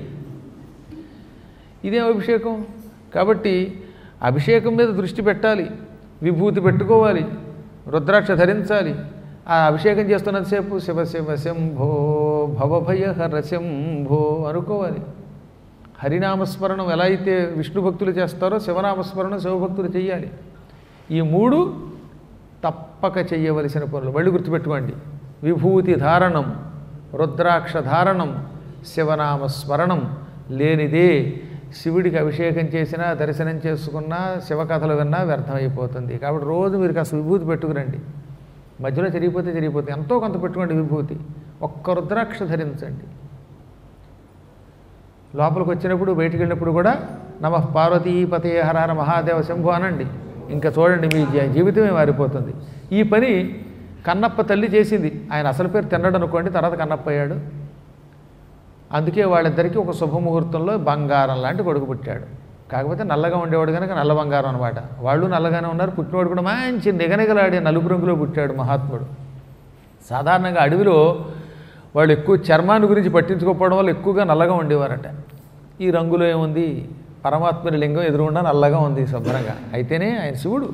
ఇదేం అభిషేకం కాబట్టి అభిషేకం మీద దృష్టి పెట్టాలి విభూతి పెట్టుకోవాలి రుద్రాక్ష ధరించాలి ఆ అభిషేకం చేస్తున్నంతసేపు శివ శివ శంభో భవభయహర శంభో అనుకోవాలి హరినామస్మరణం ఎలా అయితే విష్ణు భక్తులు చేస్తారో శివనామస్మరణం శివభక్తులు చేయాలి ఈ మూడు తప్పక చేయవలసిన పనులు మళ్ళీ గుర్తుపెట్టుకోండి విభూతి ధారణం రుద్రాక్ష ధారణం శివనామ స్మరణం లేనిదే శివుడికి అభిషేకం చేసినా దర్శనం చేసుకున్నా శివకథలు విన్నా వ్యర్థమైపోతుంది కాబట్టి రోజు మీరు కాస్త విభూతి పెట్టుకురండి మధ్యలో జరిగిపోతే జరిగిపోతే ఎంతో కొంత పెట్టుకోండి విభూతి ఒక్క రుద్రాక్ష ధరించండి లోపలికి వచ్చినప్పుడు బయటికి వెళ్ళినప్పుడు కూడా నమ పార్వతీపతే హరహర మహాదేవ శంభు అనండి ఇంకా చూడండి మీ జీ- జీవితమే మారిపోతుంది ఈ పని కన్నప్ప తల్లి చేసింది ఆయన అసలు పేరు తిన్నడు అనుకోండి తర్వాత కన్నప్ప అయ్యాడు అందుకే వాళ్ళిద్దరికీ ఒక శుభముహూర్తంలో బంగారం లాంటి కొడుకు పుట్టాడు కాకపోతే నల్లగా ఉండేవాడు కనుక నల్ల బంగారం అనమాట వాళ్ళు నల్లగానే ఉన్నారు పుట్టినవాడు కూడా మంచి నిగనిగలాడే నలుపు రంగులో పుట్టాడు మహాత్ముడు సాధారణంగా అడవిలో వాళ్ళు ఎక్కువ చర్మాన్ని గురించి పట్టించుకోకపోవడం వల్ల ఎక్కువగా నల్లగా ఉండేవారట ఈ రంగులో ఏముంది పరమాత్మని లింగం ఎదురుగుండా నల్లగా ఉంది శుభ్రంగా అయితేనే ఆయన శివుడు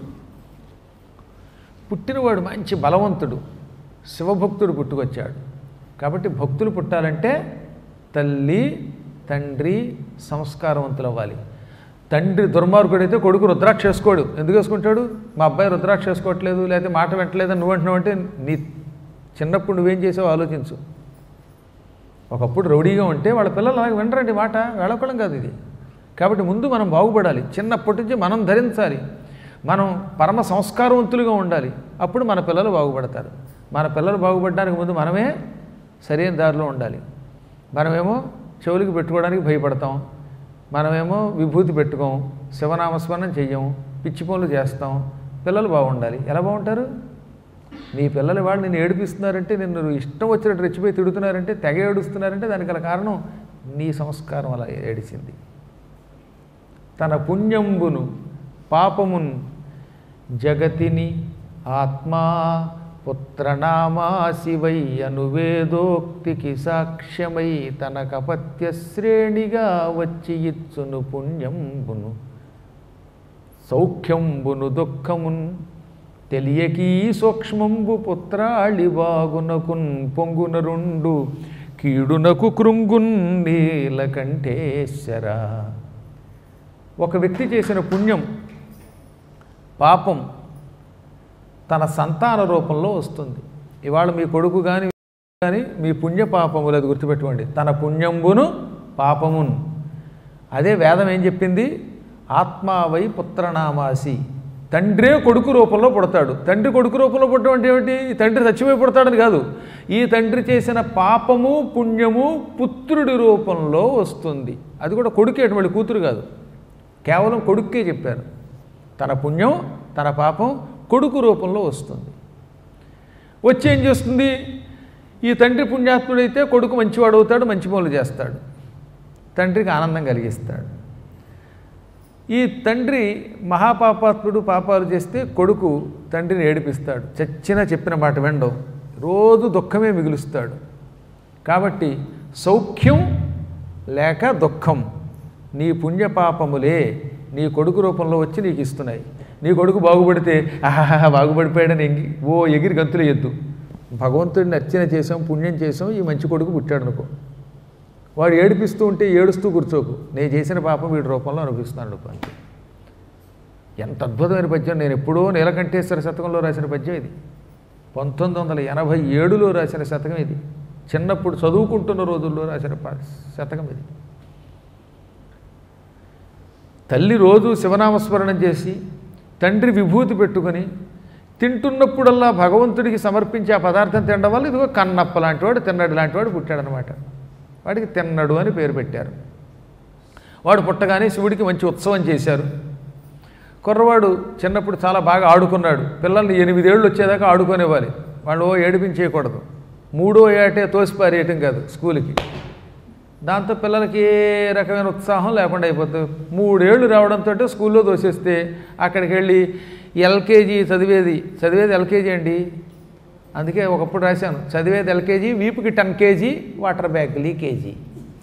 పుట్టినవాడు మంచి బలవంతుడు శివభక్తుడు పుట్టుకొచ్చాడు కాబట్టి భక్తులు పుట్టాలంటే తల్లి తండ్రి సంస్కారవంతులు అవ్వాలి తండ్రి దుర్మార్గుడైతే కొడుకు రుద్రాక్ష వేసుకోడు ఎందుకు వేసుకుంటాడు మా అబ్బాయి రుద్రాక్ష వేసుకోవట్లేదు లేకపోతే మాట వింటలేదని నువ్వు అంటున్నావు అంటే నీ చిన్నప్పుడు నువ్వేం చేసావు ఆలోచించు ఒకప్పుడు రౌడీగా ఉంటే వాళ్ళ పిల్లలు అలాగే వినరండి మాట వేళకోళం కాదు ఇది కాబట్టి ముందు మనం బాగుపడాలి చిన్నప్పటి నుంచి మనం ధరించాలి మనం పరమ సంస్కారవంతులుగా ఉండాలి అప్పుడు మన పిల్లలు బాగుపడతారు మన పిల్లలు బాగుపడడానికి ముందు మనమే సరైన దారిలో ఉండాలి మనమేమో చెవులకి పెట్టుకోవడానికి భయపడతాం మనమేమో విభూతి పెట్టుకోం శివనామస్మరణం చెయ్యం పిచ్చి పనులు చేస్తాం పిల్లలు బాగుండాలి ఎలా బాగుంటారు నీ పిల్లలు వాళ్ళు నిన్ను ఏడిపిస్తున్నారంటే నిన్ను ఇష్టం వచ్చినట్టు రెచ్చిపోయి తిడుతున్నారంటే తెగ ఏడుస్తున్నారంటే దానికి గల కారణం నీ సంస్కారం అలా ఏడిచింది తన పుణ్యంబును పాపమున్ జగతిని ఆత్మా పుత్రనామా శివై అనువేదోక్తికి సాక్ష్యమై తన కపత్య శ్రేణిగా వచ్చి ఇచ్చును పుణ్యంబును సౌఖ్యంబును దుఃఖమున్ తెలియకీ సూక్ష్మంబు పుత్రాళివాగునకున్ పొంగున రెండు కీడునకు కృంగున్ నీలకంఠేశ్వర ఒక వ్యక్తి చేసిన పుణ్యం పాపం తన సంతాన రూపంలో వస్తుంది ఇవాళ మీ కొడుకు కానీ కానీ మీ పుణ్య పాపములు అది గుర్తుపెట్టుకోండి తన పుణ్యంబును పాపమున్ అదే వేదం ఏం చెప్పింది ఆత్మావై పుత్రనామాసి తండ్రే కొడుకు రూపంలో పుడతాడు తండ్రి కొడుకు రూపంలో పుట్టడం అంటే ఏమిటి ఈ తండ్రి చచ్చిపోయి పుడతాడని కాదు ఈ తండ్రి చేసిన పాపము పుణ్యము పుత్రుడి రూపంలో వస్తుంది అది కూడా కొడుకే అటువంటి కూతురు కాదు కేవలం కొడుక్కే చెప్పారు తన పుణ్యం తన పాపం కొడుకు రూపంలో వస్తుంది వచ్చి ఏం చేస్తుంది ఈ తండ్రి పుణ్యాత్ముడైతే కొడుకు మంచివాడు అవుతాడు మంచి పనులు చేస్తాడు తండ్రికి ఆనందం కలిగిస్తాడు ఈ తండ్రి మహాపాపాత్ముడు పాపాలు చేస్తే కొడుకు తండ్రిని ఏడిపిస్తాడు చచ్చినా చెప్పిన మాట వెండవు రోజు దుఃఖమే మిగులుస్తాడు కాబట్టి సౌఖ్యం లేక దుఃఖం నీ పుణ్యపాపములే నీ కొడుకు రూపంలో వచ్చి నీకు ఇస్తున్నాయి నీ కొడుకు బాగుపడితే ఆహా బాగుపడిపోయాడని ఎంగి ఓ ఎగిరి గంతులు ఎద్దు భగవంతుడిని అర్చన చేసాం పుణ్యం చేసాం ఈ మంచి కొడుకు పుట్టాడు అనుకో వాడు ఏడిపిస్తూ ఉంటే ఏడుస్తూ కూర్చోకు నేను చేసిన పాపం వీడి రూపంలో అనుభవిస్తున్నాను అనుకో అంతే ఎంత అద్భుతమైన పద్యం నేను ఎప్పుడో నీలకంఠేశ్వర శతకంలో రాసిన పద్యం ఇది పంతొమ్మిది వందల ఎనభై ఏడులో రాసిన శతకం ఇది చిన్నప్పుడు చదువుకుంటున్న రోజుల్లో రాసిన ప- శతకం ఇది తల్లి రోజు శివనామస్మరణం చేసి తండ్రి విభూతి పెట్టుకొని తింటున్నప్పుడల్లా భగవంతుడికి సమర్పించి ఆ పదార్థం తినడం వల్ల ఇదిగో కన్నప్ప లాంటివాడు తిన్నడు లాంటివాడు పుట్టాడనమాట వాడికి తిన్నడు అని పేరు పెట్టారు వాడు పుట్టగానే శివుడికి మంచి ఉత్సవం చేశారు కుర్రవాడు చిన్నప్పుడు చాలా బాగా ఆడుకున్నాడు పిల్లల్ని ఎనిమిదేళ్ళు వచ్చేదాకా ఆడుకునేవాలి వాళ్ళు ఓ ఏడిపించేయకూడదు మూడో ఏటే తోసిపారేయటం కాదు స్కూల్కి దాంతో పిల్లలకి ఏ రకమైన ఉత్సాహం లేకుండా అయిపోతుంది మూడేళ్ళు రావడంతో స్కూల్లో తోసేస్తే అక్కడికి వెళ్ళి ఎల్కేజీ చదివేది చదివేది ఎల్కేజీ అండి అందుకే ఒకప్పుడు రాశాను చదివేది ఎల్కేజీ వీపుకి ten KG water bag leakage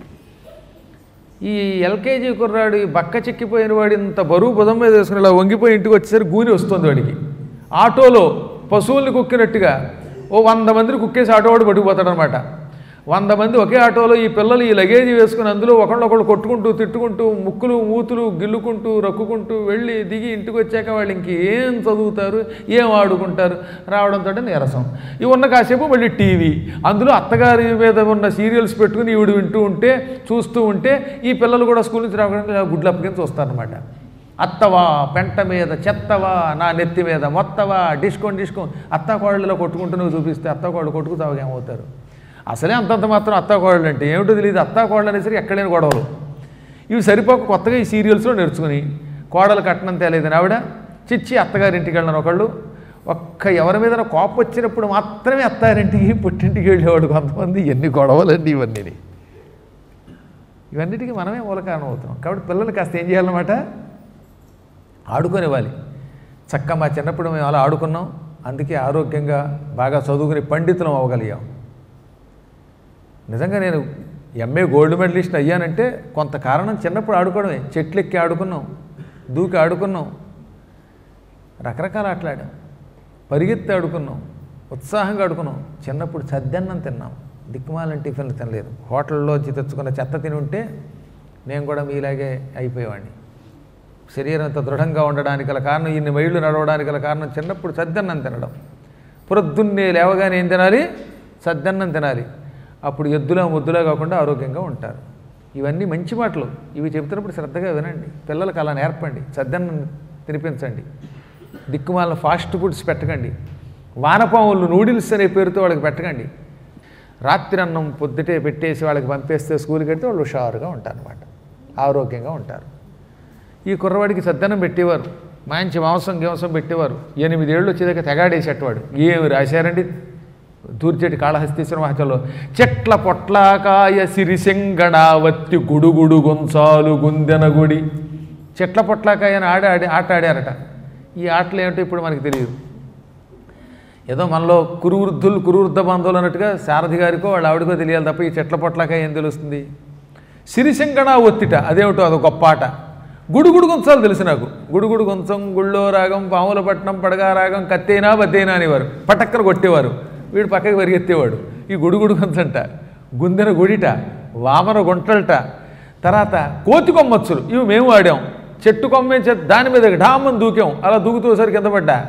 ఈ ఎల్కేజీ కుర్రాడు ఈ బక్క చిక్కిపోయిన వాడు ఇంత బరువు భుజం మీద వేసుకుని ఇలా వంగిపోయి ఇంటికి వచ్చేసరికి గూని వస్తుంది వాడికి ఆటోలో పశువుల్ని కుక్కినట్టుగా ఓ వంద మందిని కుక్కేసి ఆటో వాడు పట్టుకుపోతాడు అనమాట వంద మంది ఒకే ఆటోలో ఈ పిల్లలు ఈ లగేజీ వేసుకుని అందులో ఒకళ్ళొకళ్ళు కొట్టుకుంటూ తిట్టుకుంటూ ముక్కులు మూతులు గిల్లుకుంటూ రక్కుకుంటూ వెళ్ళి దిగి ఇంటికి వచ్చాక వాళ్ళు ఇంకేం చదువుతారు ఏం ఆడుకుంటారు రావడంతో నీరసం ఇవి ఉన్న కాసేపు మళ్ళీ టీవీ అందులో అత్తగారి మీద ఉన్న సీరియల్స్ పెట్టుకుని ఈవిడ వింటూ ఉంటే చూస్తూ ఉంటే ఈ పిల్లలు కూడా స్కూల్ నుంచి రావడానికి ఇలా గుడ్లు అప్పగించి వస్తారనమాట అత్తవా పెంట మీద చెత్తవా నా నెత్తి మీద మొత్తవా డిస్కోన్ డిస్కోన్ అత్త కోళ్ళలో కొట్టుకుంటూ నువ్వు చూపిస్తే అత్త కోళ్ళు కొట్టుకుతావు ఏమవుతారు అసలే అంతంత మాత్రం అత్త కోళ్ళు అంటే ఏమిటో తెలియదు అత్త కోళ్ళు అనేసరికి ఎక్కడైనా గొడవలు ఇవి సరిపోక కొత్తగా ఈ సీరియల్స్లో నేర్చుకుని కోడలు కట్నం తేలేదని ఆవిడ చిచ్చి అత్తగారింటికి వెళ్ళిన ఒకళ్ళు ఒక్క ఎవరి మీద కోపం వచ్చినప్పుడు మాత్రమే అత్తారింటికి పుట్టింటికి వెళ్ళేవాడు కొంతమంది ఎన్ని గొడవలండి ఇవన్నీ ఇవన్నిటికీ మనమే మూల కారణం అవుతున్నాం కాబట్టి పిల్లలు కాస్త ఏం చేయాలన్నమాట ఆడుకునేవాలి చక్క మా చిన్నప్పుడు మేము అలా ఆడుకున్నాం అందుకే ఆరోగ్యంగా బాగా చదువుకుని పండితులం అవ్వగలిగాం నిజంగా నేను ఎంఏ గోల్డ్ మెడలిస్ట్ అయ్యానంటే కొంత కారణం చిన్నప్పుడు ఆడుకోవడమే చెట్లు ఎక్కి ఆడుకున్నాం దూకి ఆడుకున్నాం రకరకాల ఆటలాడాం పరిగెత్తి ఆడుకున్నాం ఉత్సాహంగా ఆడుకున్నాం చిన్నప్పుడు సద్దన్నం తిన్నాం దిక్కుమాలని టిఫిన్లు తినలేదు హోటల్లోంచి తెచ్చుకున్న చెత్త తిని ఉంటే నేను కూడా మీలాగే అయిపోయేవాడిని శరీరం అంత దృఢంగా ఉండడానికి గల కారణం ఇన్ని మైళ్ళు నడవడానికి గల కారణం చిన్నప్పుడు సద్దన్నం తినడం ప్రొద్దున్నే లేవగానే ఏం తినాలి సద్దన్నం తినాలి అప్పుడు ఎద్దులా ముద్దులా కాకుండా ఆరోగ్యంగా ఉంటారు ఇవన్నీ మంచి మాటలు ఇవి చెబుతున్నప్పుడు శ్రద్ధగా వినండి పిల్లలకు అలా నేర్పండి సద్దన్నం తినిపించండి దిక్కుమాలిన ఫాస్ట్ ఫుడ్స్ పెట్టకండి వానపాములు నూడిల్స్ అనే పేరుతో వాళ్ళకి పెట్టకండి రాత్రి అన్నం పొద్దుటే పెట్టేసి వాళ్ళకి పంపేస్తే స్కూల్కి వెళ్తే వాళ్ళు హుషారుగా ఉంటారనమాట ఆరోగ్యంగా ఉంటారు ఈ కుర్రవాడికి సద్దనం పెట్టేవారు మంచి మాంసం గీంసం పెట్టేవారు ఎనిమిదేళ్ళు వచ్చేదాకా తెగాడేసేటవాడు ఏమి రాశారండి దూర్చేటి కాళహస్తీశ్వర మహత్యంలో చెట్ల పొట్లాకాయ సిరిశెంగడావత్తి గుడుగుడు గొంసాలు గుందెన గుడి చెట్ల పొట్లాకాయ అని ఆడి ఆడి ఆట ఆడారట ఈ ఆటలు ఏమిటో ఇప్పుడు మనకి తెలియదు ఏదో మనలో కురువృద్ధులు కురువృద్ధ బంధువులు అన్నట్టుగా సారథి గారికో వాళ్ళ ఆవిడకో తెలియాలి తప్ప ఈ చెట్ల పొట్లాకాయ ఏం తెలుస్తుంది సిరిశంకణ ఒత్తిట అదేమిటో అది గొప్ప ఆట గుడుగుడు గొంచాలు తెలుసు నాకు గుడుగుడు గొంచం గుళ్ళో రాగం పాముల పట్నం పడగా రాగం కత్తేనా బత్తేనా అనేవారు పటక్కన కొట్టేవారు వీడు పక్కకి పరిగెత్తేవాడు ఈ గుడుగుడు గొంచంట గుందెన గుడిట వామన గుంటలట తర్వాత కోతి కొమ్మచ్చులు ఇవి మేము ఆడాం చెట్టు కొమ్మే చెట్టు దాని మీద ఢామని దూకాం అలా దూకుతూ సరి కింద పడ్డా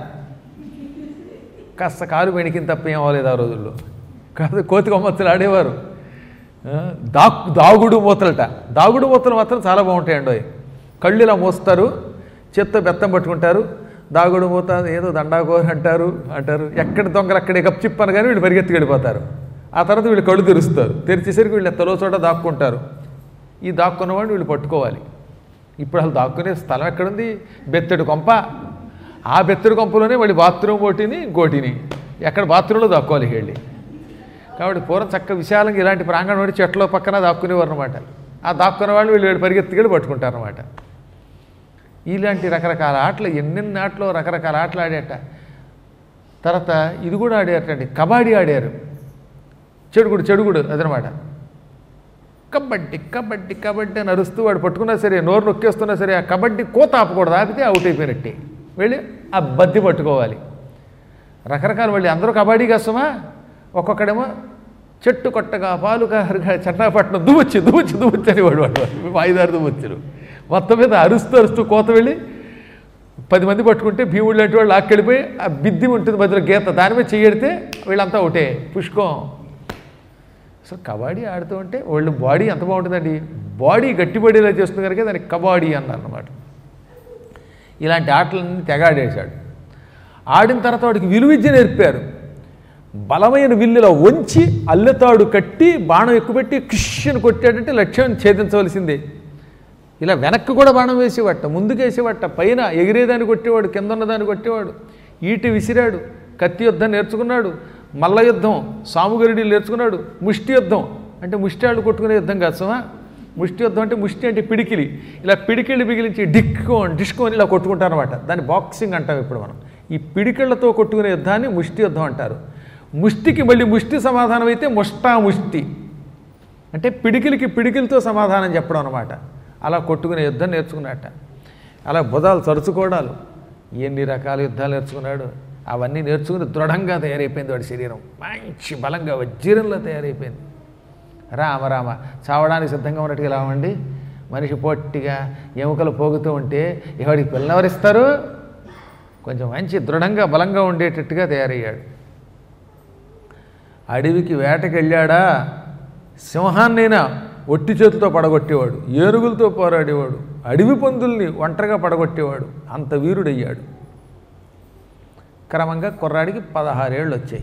కాస్త కాలు వెణికిన తప్ప ఏం అవ్వలేదు ఆ రోజుల్లో కాదు కోతి కొమ్మచ్చలు ఆడేవారు ఆ, దా దాగుడు మూతలట దాగుడు మూతలు మాత్రం చాలా బాగుంటాయండి అవి కళ్ళు ఇలా మోస్తారు చేత్తో బెత్తం పట్టుకుంటారు దాగుడు మూత ఏదో దండాకోర అంటారు అంటారు ఎక్కడ దొంగలు అక్కడే గప్ చిప్పను కానీ వీళ్ళు పరిగెత్తి వెళ్ళిపోతారు ఆ తర్వాత వీళ్ళు కళ్ళు తెరుస్తారు తెరిచేసరికి వీళ్ళు తలో చోట దాక్కుంటారు ఈ దాక్కున్నవాడిని వీళ్ళు పట్టుకోవాలి ఇప్పుడు అసలు దాక్కునే స్థలం ఎక్కడుంది బెత్తడి కొంప ఆ బెత్తడి కొంపలోనే మళ్ళీ బాత్రూమ్ ఒకటిని ఇంకోటిని ఎక్కడ బాత్రూంలో దాక్కోవాలి వెళ్ళి కాబట్టి పూర్వం చక్క విశాలంగా ఇలాంటి ప్రాంగణం ఉండి చెట్ల పక్కన దాక్కునేవారు అనమాట ఆ దాక్కున్న వాళ్ళు వీళ్ళు వీళ్ళు పరిగెత్తుకెళ్ళి పట్టుకుంటారు అనమాట ఇలాంటి రకరకాల ఆటలు ఎన్నెన్ని ఆటలు రకరకాల ఆటలు ఆడేట తర్వాత ఇది కూడా ఆడారటండి కబడ్డీ ఆడారు చెడుగుడు చెడుగుడు అదనమాట కబడ్డీ కబడ్డీ కబడ్డీ అని అరుస్తూ వాడు పట్టుకున్నా సరే నోరు నొక్కేస్తున్నా సరే ఆ కబడ్డీ కోత ఆపకూడదు ఆపితే అవుట్ అయిపోయినట్టే వెళ్ళి ఆ బద్ది పట్టుకోవాలి రకరకాల మళ్ళీ అందరూ కబడ్డీ కష్టమా ఒక్కొక్కడేమో చెట్టు కొట్టగా పాలు కారుగా చట్టాపట్నం దువ్వొచ్చు దువ్వొచ్చు దువ్వొచ్చు అని వాడు వాడు వాయిదారు దువ్వొచ్చులు మొత్తం మీద అరుస్తూ అరుస్తూ కోత వెళ్ళి పది మంది పట్టుకుంటే భీముడు లాంటి వాళ్ళు లాక్కెళ్ళిపోయి ఆ బిద్ది ఉంటుంది మధ్యలో గీత దాని మీద చెయ్యడితే వీళ్ళంతా ఒకటే పుష్కం అసలు కబడ్డీ ఆడుతూ ఉంటే వాళ్ళు బాడీ ఎంత బాగుంటుందండి బాడీ గట్టిపడేలా చేస్తుంది కనుక దానికి కబడ్డీ అన్నారు అన్నమాట ఇలాంటి ఆటలన్నీ తెగాడేశాడు ఆడిన తర్వాత వాడికి విలువిద్య నేర్పారు బలమైన విల్లులా వంచి అల్లెతాడు కట్టి బాణం ఎక్కుపెట్టి కిష్యను కొట్టాడంటే లక్ష్యాన్ని ఛేదించవలసిందే ఇలా వెనక్కి కూడా బాణం వేసేవాట ముందుకు వేసేవాట పైన ఎగిరేదాన్ని కొట్టేవాడు కింద ఉన్నదాన్ని కొట్టేవాడు ఈటి విసిరాడు కత్తి యుద్ధం నేర్చుకున్నాడు మల్ల యుద్ధం సాముగరుడి నేర్చుకున్నాడు ముష్టి యుద్ధం అంటే ముష్టాళ్ళు కొట్టుకునే యుద్ధం కాదు సుమా ముష్టి యుద్ధం అంటే ముష్టి అంటే పిడికిలి ఇలా పిడికిళ్ళు బిగిలించి డిక్కో డిస్కో అని ఇలా కొట్టుకుంటారు అనమాట దాన్ని బాక్సింగ్ అంటాం ఇప్పుడు మనం ఈ పిడికిళ్లతో కొట్టుకునే యుద్ధాన్ని ముష్టి యుద్ధం అంటారు ముష్టికి మళ్ళీ ముష్టి సమాధానం అయితే ముష్టా ముష్టి అంటే పిడికిలికి పిడికిలతో సమాధానం చెప్పడం అనమాట అలా కొట్టుకునే యుద్ధం నేర్చుకున్నట్ట అలా బుధాలు తరుచుకోవడాలు ఎన్ని రకాల యుద్ధాలు నేర్చుకున్నాడు అవన్నీ నేర్చుకుని దృఢంగా తయారైపోయింది వాడి శరీరం మంచి బలంగా వజ్రంలో తయారైపోయింది రామ రామ చావడానికి సిద్ధంగా ఉన్నట్టుగా ఇలా ఉండి మనిషి పొట్టిగా ఎముకలు పోగుతూ ఉంటే ఎవడికి పిల్లవరిస్తారు కొంచెం మంచి దృఢంగా బలంగా ఉండేటట్టుగా తయారయ్యాడు అడవికి వేటకి వెళ్ళాడా సింహాన్నైనా ఒట్టి చేతులతో పడగొట్టేవాడు ఏనుగులతో పోరాడేవాడు అడవి పందుల్ని ఒంటరిగా పడగొట్టేవాడు అంత వీరుడయ్యాడు క్రమంగా కుర్రాడికి పదహారేళ్ళు వచ్చాయి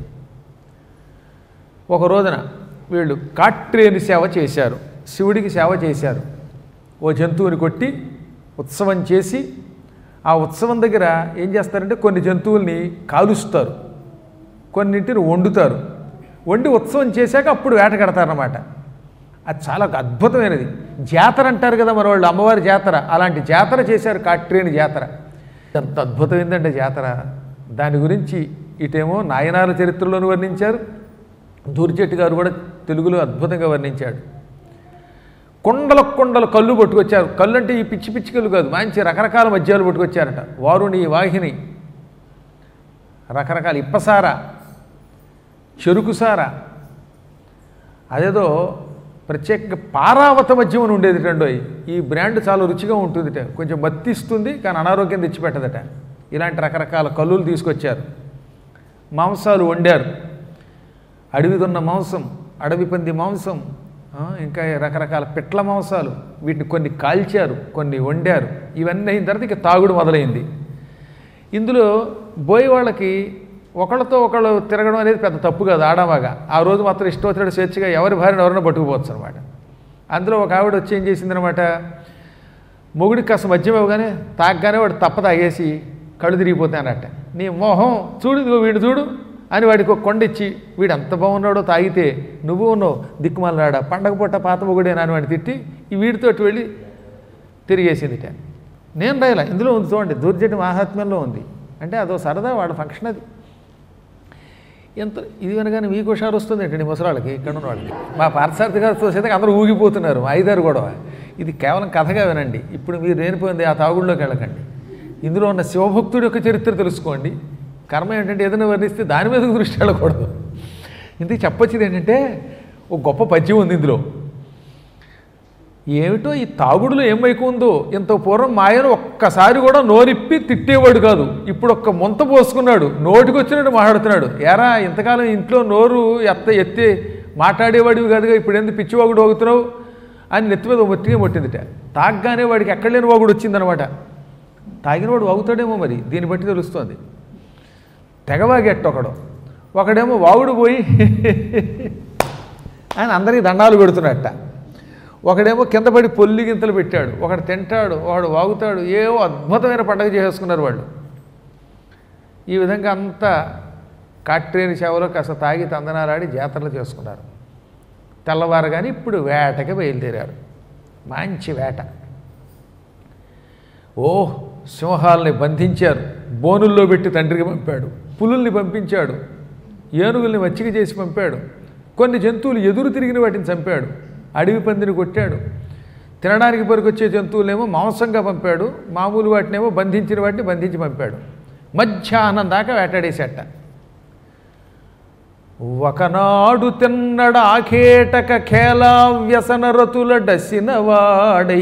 ఒక రోజున వీళ్ళు కాట్రేని సేవ చేశారు శివుడికి సేవ చేశారు ఓ జంతువుని కొట్టి ఉత్సవం చేసి ఆ ఉత్సవం దగ్గర ఏం చేస్తారంటే కొన్ని జంతువుల్ని కాలుస్తారు కొన్నింటిని వండుతారు వండి ఉత్సవం చేశాక అప్పుడు వేట కడతారన్నమాట అది చాలా ఒక అద్భుతమైనది జాతర అంటారు కదా మన వాళ్ళు అమ్మవారి జాతర అలాంటి జాతర చేశారు కాట్రేని జాతర ఎంత అద్భుతమైందంటే జాతర దాని గురించి ఇటేమో నాయనాల చరిత్రలోను వర్ణించారు దూర్జెట్టి గారు కూడా తెలుగులో అద్భుతంగా వర్ణించాడు కొండల కొండలు కళ్ళు పట్టుకొచ్చారు కళ్ళు అంటే ఈ పిచ్చి పిచ్చి కళ్ళు కాదు మంచి రకరకాల మద్యాలు పట్టుకొచ్చారట వారుని వాహిని రకరకాల ఇప్పసార చెరుకుసార అదేదో ప్రత్యేకంగా పారావత మద్యం అని ఉండేది రెండో ఈ బ్రాండ్ చాలా రుచిగా ఉంటుందిట కొంచెం మత్తిస్తుంది కానీ అనారోగ్యం తెచ్చిపెట్టదట ఇలాంటి రకరకాల కల్లులు తీసుకొచ్చారు మాంసాలు వండారు అడవిదున్న మాంసం అడవి పంది మాంసం ఆ, ఇంకా రకరకాల పిట్ల మాంసాలు వీటిని కొన్ని కాల్చారు కొన్ని వండారు ఇవన్నీ అయిన తర్వాత ఇక తాగుడు మొదలైంది ఇందులో బోయి వాళ్ళకి ఒకళ్ళతో ఒకళ్ళు తిరగడం అనేది పెద్ద తప్పు కాదు ఆడవాగా ఆ రోజు మాత్రం ఇష్టం వచ్చినట్టు స్వేచ్ఛగా ఎవరి భార్యను ఎవరైనా పట్టుకుపోవచ్చు అనమాట అందులో ఒక ఆవిడ వచ్చి ఏం చేసిందనమాట మొగుడికి కాస్త మద్యం ఇవ్వగానే తాగగానే వాడు తప్ప తాగేసి కళ్ళు తిరిగిపోతానట నీ మొహం చూడు ఇదిగో వీడు చూడు అని వాడికి ఒక కొండ ఇచ్చి వీడు ఎంత బాగున్నాడో తాగితే నువ్వు ఉన్నావు దిక్కుమాలరాడా పండగ పూట పాత మొగుడే నాని వాడిని తిట్టి ఈ వీడితోటి వెళ్ళి తిరిగేసిందిట నేను రాయలా ఇందులో ఉంది చూడండి దూర్జటి మహాత్మ్యంలో ఉంది అంటే అదో సరదా వాడు ఫంక్షన్ అది ఎంత ఇది వినగానే మీకు హుషారు వస్తుంది ఏంటండి ముసలాళ్ళకి ఇక్కడ ఉన్న వాళ్ళకి మా పార్థసారథి గారు చూసేది అందరూ ఊగిపోతున్నారు మా ఐదారు గొడవ ఇది కేవలం కథగా వినండి ఇప్పుడు మీరు లేనిపోయింది ఆ తాగుళ్ళలోకి వెళ్ళకండి ఇందులో ఉన్న శివభక్తుడి యొక్క చరిత్ర తెలుసుకోండి కర్మ ఏంటంటే ఏదైనా వర్ణిస్తే దాని మీద దృష్టి వెళ్ళకూడదు ఇందుకు చెప్పొచ్చేది ఏంటంటే ఒక గొప్ప పద్యం ఉంది ఇందులో ఏమిటో ఈ తాగుడులో ఏం ఉందో ఇంత పూర్వం మాయను ఒక్కసారి కూడా నోరిప్పి తిట్టేవాడు కాదు ఇప్పుడు ఒక్క ముంత పోసుకున్నాడు నోటికి వచ్చినట్టు మాట్లాడుతున్నాడు ఎరా ఇంతకాలం ఇంట్లో నోరు ఎత్త ఎత్తి మాట్లాడేవాడివి కాదుగా ఇప్పుడు ఎందుకు పిచ్చివాగుడు వాగుతున్నావు అని నెత్తి మీద మొట్టిగా మొట్టిందిట తాగ్గానే వాడికి ఎక్కడ లేని వాగుడు వచ్చిందనమాట తాగినవాడు వాగుతాడేమో మరి దీన్ని బట్టి తెలుస్తోంది తెగవాగెట్టు ఒకడు ఒకడేమో వాగుడు పోయి ఆయన అందరికీ దండాలు పెడుతున్నట్ట ఒకడేమో కింద పడి పొల్లి గింతలు పెట్టాడు ఒకడు తింటాడు వాడు వాగుతాడు ఏవో అద్భుతమైన పండగ చేసేసుకున్నారు వాళ్ళు ఈ విధంగా అంతా కాట్రేని సేవలో కాస్త తాగి తందనారాడి జాతరలు చేసుకున్నారు తెల్లవారు కానీ ఇప్పుడు వేటకి బయలుదేరారు మంచి వేట ఓ సింహాలని బంధించారు బోనుల్లో పెట్టి తండ్రికి పంపాడు పులుల్ని పంపించాడు ఏనుగుల్ని మచ్చిక చేసి పంపాడు కొన్ని జంతువులు ఎదురు తిరిగిన వాటిని చంపాడు అడవి పందిని కొట్టాడు తినడానికి పనికొచ్చే జంతువులేమో మాంసంగా పంపాడు మామూలు వాటినేమో బంధించిన వాటిని బంధించి పంపాడు మధ్యాహ్నం దాకా వేటాడేసేట ఒకనాడు తిన్నడ ఆఖేటక ఖేలా వ్యసన రతుల డసిన వాడై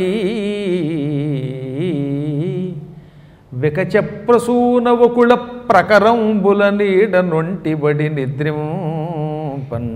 వికచ ప్రసూనవకుళ ప్రకరంబుల నీడ నొంటిబడి నిద్రింపన్